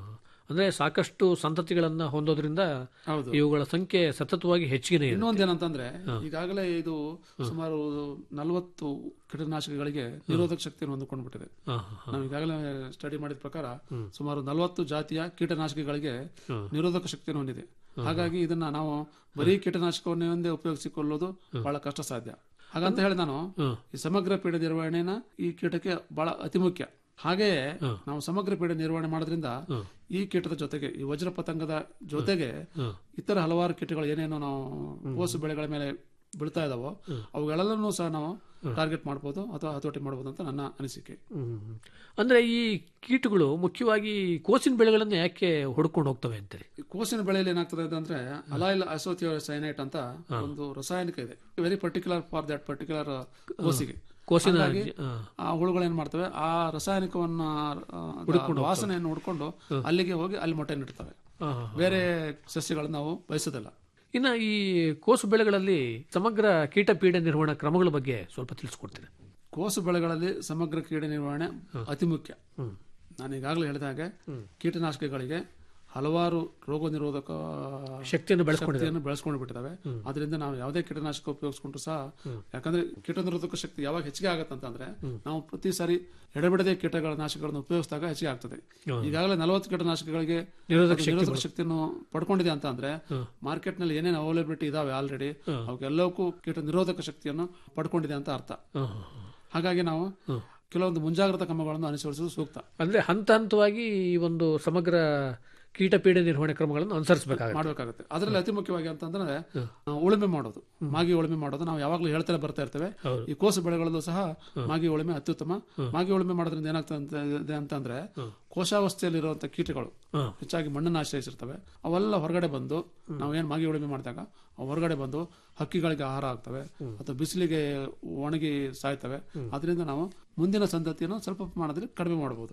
ಅಂದ್ರೆ ಸಾಕಷ್ಟು ಸಂತತಿಗಳನ್ನ ಹೊಂದೋದ್ರಿಂದ ಹೌದು. ಇವುಗಳ ಸಂಖ್ಯೆ ಸತತವಾಗಿ ಹೆಚ್ಚಿಗೆ ಇನ್ನೊಂದೇನಂತಂದ್ರೆ ಈಗಾಗಲೇ ಇದು ಸುಮಾರು ನಲವತ್ತು ಕೀಟನಾಶಕಗಳಿಗೆ ನಿರೋಧಕ ಶಕ್ತಿಯನ್ನು ಹೊಂದಿಕೊಂಡ್ಬಿಟ್ಟಿದೆ ನಾವು ಈಗಾಗಲೇ ಸ್ಟಡಿ ಮಾಡಿದ ಪ್ರಕಾರ ಸುಮಾರು ನಲವತ್ತು ಜಾತಿಯ ಕೀಟನಾಶಕಗಳಿಗೆ ನಿರೋಧಕ ಶಕ್ತಿಯನ್ನು ಹೊಂದಿದೆ ಹಾಗಾಗಿ ಇದನ್ನ ನಾವು ಬರೀ ಕೀಟನಾಶಕವನ್ನೇ ಒಂದೇ ಉಪಯೋಗಿಸಿಕೊಳ್ಳೋದು ಬಹಳ ಕಷ್ಟ ಸಾಧ್ಯ ಹಾಗಂತ ಹೇಳಿ ನಾನು ಈ ಸಮಗ್ರ ಪೀಡೆ ನಿರ್ವಹಣೆನ ಈ ಕೀಟಕ್ಕೆ ಬಹಳ ಅತಿ ಮುಖ್ಯ ಹಾಗೆಯೇ ನಾವು ಸಮಗ್ರ ಪೀಡೆ ನಿರ್ವಹಣೆ ಮಾಡೋದ್ರಿಂದ ಈ ಕೀಟದ ಜೊತೆಗೆ ಈ ವಜ್ರ ಪತಂಗದ ಜೊತೆಗೆ ಇತರ ಹಲವಾರು ಕೀಟಗಳು ಏನೇನೋ ನಾವು ಕೋಸು ಬೆಳೆಗಳ ಮೇಲೆ ಬೀಳ್ತಾ ಇದಾವೋ ಅವುಗಳೆಲ್ಲನೂ ಸಹ ನಾವು ಟಾರ್ಗೆಟ್ ಮಾಡ್ಬೋದು ಅಥವಾ ಹತೋಟಿ ಮಾಡ್ಬೋದು ಅಂತ ನನ್ನ ಅನಿಸಿಕೆ ಹ್ಮ್. ಅಂದ್ರೆ ಈ ಕೀಟಗಳು ಮುಖ್ಯವಾಗಿ ಕೋಸಿನ ಬೆಳೆಗಳನ್ನ ಯಾಕೆ ಹೊಡ್ಕೊಂಡು ಹೋಗ್ತವೆ ಅಂತೀರಿ ಈ ಕೋಸಿನ ಬೆಳೆಯಲ್ಲಿ ಏನಾಗ್ತದೆ ಅಂದ್ರೆ ಅಲೈಲ್ ಅಸೋಥಿಯೋ ಸೈನೈಟ್ ಅಂತ ಒಂದು ರಾಸಾಯನಿಕ ಇದೆ very particular for that particular ಕೋಸಿಗೆ ಕೋಸಿನ ಹಾಗಾಗಿ ಆ. ಆ ಹುಳುಗಳು ಏನ್ ಮಾಡ್ತವೆ ಆ ರಾಸಾಯನಿಕವನ್ನ ಆ, ಅದ್ರ ವಾಸನೆಯನ್ನು ಹುಡ್ಕೊಂಡು ಅಲ್ಲಿಗೆ ಹೋಗಿ ಅಲ್ಲಿ ಮೊಟ್ಟೆ ಇಡ್ತವೆ ಆ. ಬೇರೆ ಸಸ್ಯಗಳನ್ನ ನಾವು ಬಯಸೋದಿಲ್ಲ ಇನ್ನ ಈ ಕೋಸು ಬೆಳೆಗಳಲ್ಲಿ ಸಮಗ್ರ ಕೀಟ ಪೀಡೆ ನಿರ್ವಹಣಾ ಕ್ರಮಗಳ ಬಗ್ಗೆ ಸ್ವಲ್ಪ ತಿಳಿಸ್ಕೊಡ್ತೀನಿ ಕೋಸು ಬೆಳೆಗಳಲ್ಲಿ ಸಮಗ್ರ ಕೀಟ ನಿರ್ವಹಣೆ ಅತಿ ಮುಖ್ಯ ನಾನು ಈಗಾಗಲೇ ಹೇಳಿದ ಹಾಗೆ ಕೀಟನಾಶಕಗಳಿಗೆ ಹಲವಾರು ರೋಗ ನಿರೋಧಕ ಶಕ್ತಿಯನ್ನು ಬೆಳೆಸ್ಕೊಂಡಿದೆ ಶಕ್ತಿಯನ್ನು ಬೆಳೆಸ್ಕೊಂಡು ಬಿಟ್ಟಿದ್ದಾವೆ ಅದರಿಂದ ನಾವು ಯಾವುದೇ ಕೀಟನಾಶಕ ಉಪಯೋಗಿಸ್ಕೊಂಡ್ರು ಸಹ ಯಾಕಂದ್ರೆ ಕೀಟ ನಿರೋಧಕ ಶಕ್ತಿ ಯಾವಾಗ ಹೆಚ್ಚಿಗೆ ಆಗತ್ತೆ ಅಂತಂದ್ರೆ ನಾವು ಪ್ರತಿ ಸಾರಿ ಎಡಬಿಡದೆ ಕೀಟಗಳ ನಾಶಕಗಳನ್ನು ಉಪಯೋಗಿಸಿದಾಗ ಹೆಚ್ಚಿಗೆ ಆಗ್ತದೆ ಈಗಾಗಲೇ ನಲವತ್ತು ಕೀಟನಾಶಕಗಳಿಗೆ ನಿರೋಧಕ ಅದು ನಿರೋಧಕ ಶಕ್ತಿಯನ್ನು ಪಡ್ಕೊಂಡಿದೆ ಅಂತ ಅಂದ್ರೆ ಮಾರ್ಕೆಟ್ ನಲ್ಲಿ ಏನೇನು ಅವೈಲಬಿಲಿಟಿ ಇದಾವೆ ಆಲ್ರೆಡಿ ಅವಕ್ಕೆಲ್ಲವಕ್ಕೂ ಕೀಟ ನಿರೋಧಕ ಶಕ್ತಿಯನ್ನು ಪಡ್ಕೊಂಡಿದೆ ಅಂತ ಅರ್ಥ ಹಾಗಾಗಿ ನಾವು ಕೆಲವೊಂದು ಮುಂಜಾಗ್ರತಾ ಕ್ರಮಗಳನ್ನು ಅನುಸರಿಸುವುದು ಸೂಕ್ತ ಅಂದ್ರೆ ಹಂತ ಹಂತವಾಗಿ ಈ ಒಂದು ಸಮಗ್ರ ಕೀಟ ಪೀಡೆ ನಿರ್ವಹಣೆ ಕ್ರಮಗಳನ್ನು ಅನುಸರಿಸಬೇಕಾಗುತ್ತೆ ಮಾಡಬೇಕಾಗುತ್ತೆ ಅದರಲ್ಲಿ ಅತಿ ಮುಖ್ಯವಾಗಿ ಅಂತಂದ್ರೆ ಆ, ಉಳುಮೆ ಮಾಡೋದು ಮಾಗಿ ಉಳುಮೆ ಮಾಡೋದು ನಾವು ಯಾವಾಗಲೂ ಹೇಳ್ತಾರೆ ಬರ್ತಾ ಇರ್ತೇವೆ ಈ ಕೋಸು ಬೆಳೆಗಳಲ್ಲೂ ಸಹ ಮಾಗಿ ಉಳುಮೆ ಅತ್ಯುತ್ತಮ ಮಾಗಿ ಉಳುಮೆ ಮಾಡೋದ್ರಿಂದ ಏನಾಗ್ತದೆ ಅಂತ ಇದೆ ಅಂತಂದ್ರೆ ಕೋಶಾವಸ್ಥೆಯಲ್ಲಿರುವಂತಹ ಕೀಟಗಳು ಹೆಚ್ಚಾಗಿ ಮಣ್ಣನ್ನು ಆಶ್ರಯಿಸಿರ್ತವೆ ಅವೆಲ್ಲ ಹೊರಗಡೆ ಬಂದು ನಾವೇನ್ ಮಾಗಿ ಉಳುಮೆ ಮಾಡಿದಾಗ ಅವು ಹೊರಗಡೆ ಬಂದು ಹಕ್ಕಿಗಳಿಗೆ ಆಹಾರ ಆಗ್ತವೆ ಅಥವಾ ಬಿಸಿಲಿಗೆ ಒಣಗಿ ಸಾಯ್ತವೆ ಅದರಿಂದ ನಾವು ಮುಂದಿನ ಸಂತತಿಯನ್ನು ಸ್ವಲ್ಪ ಪ್ರಮಾಣದಲ್ಲಿ ಕಡಿಮೆ ಮಾಡಬಹುದು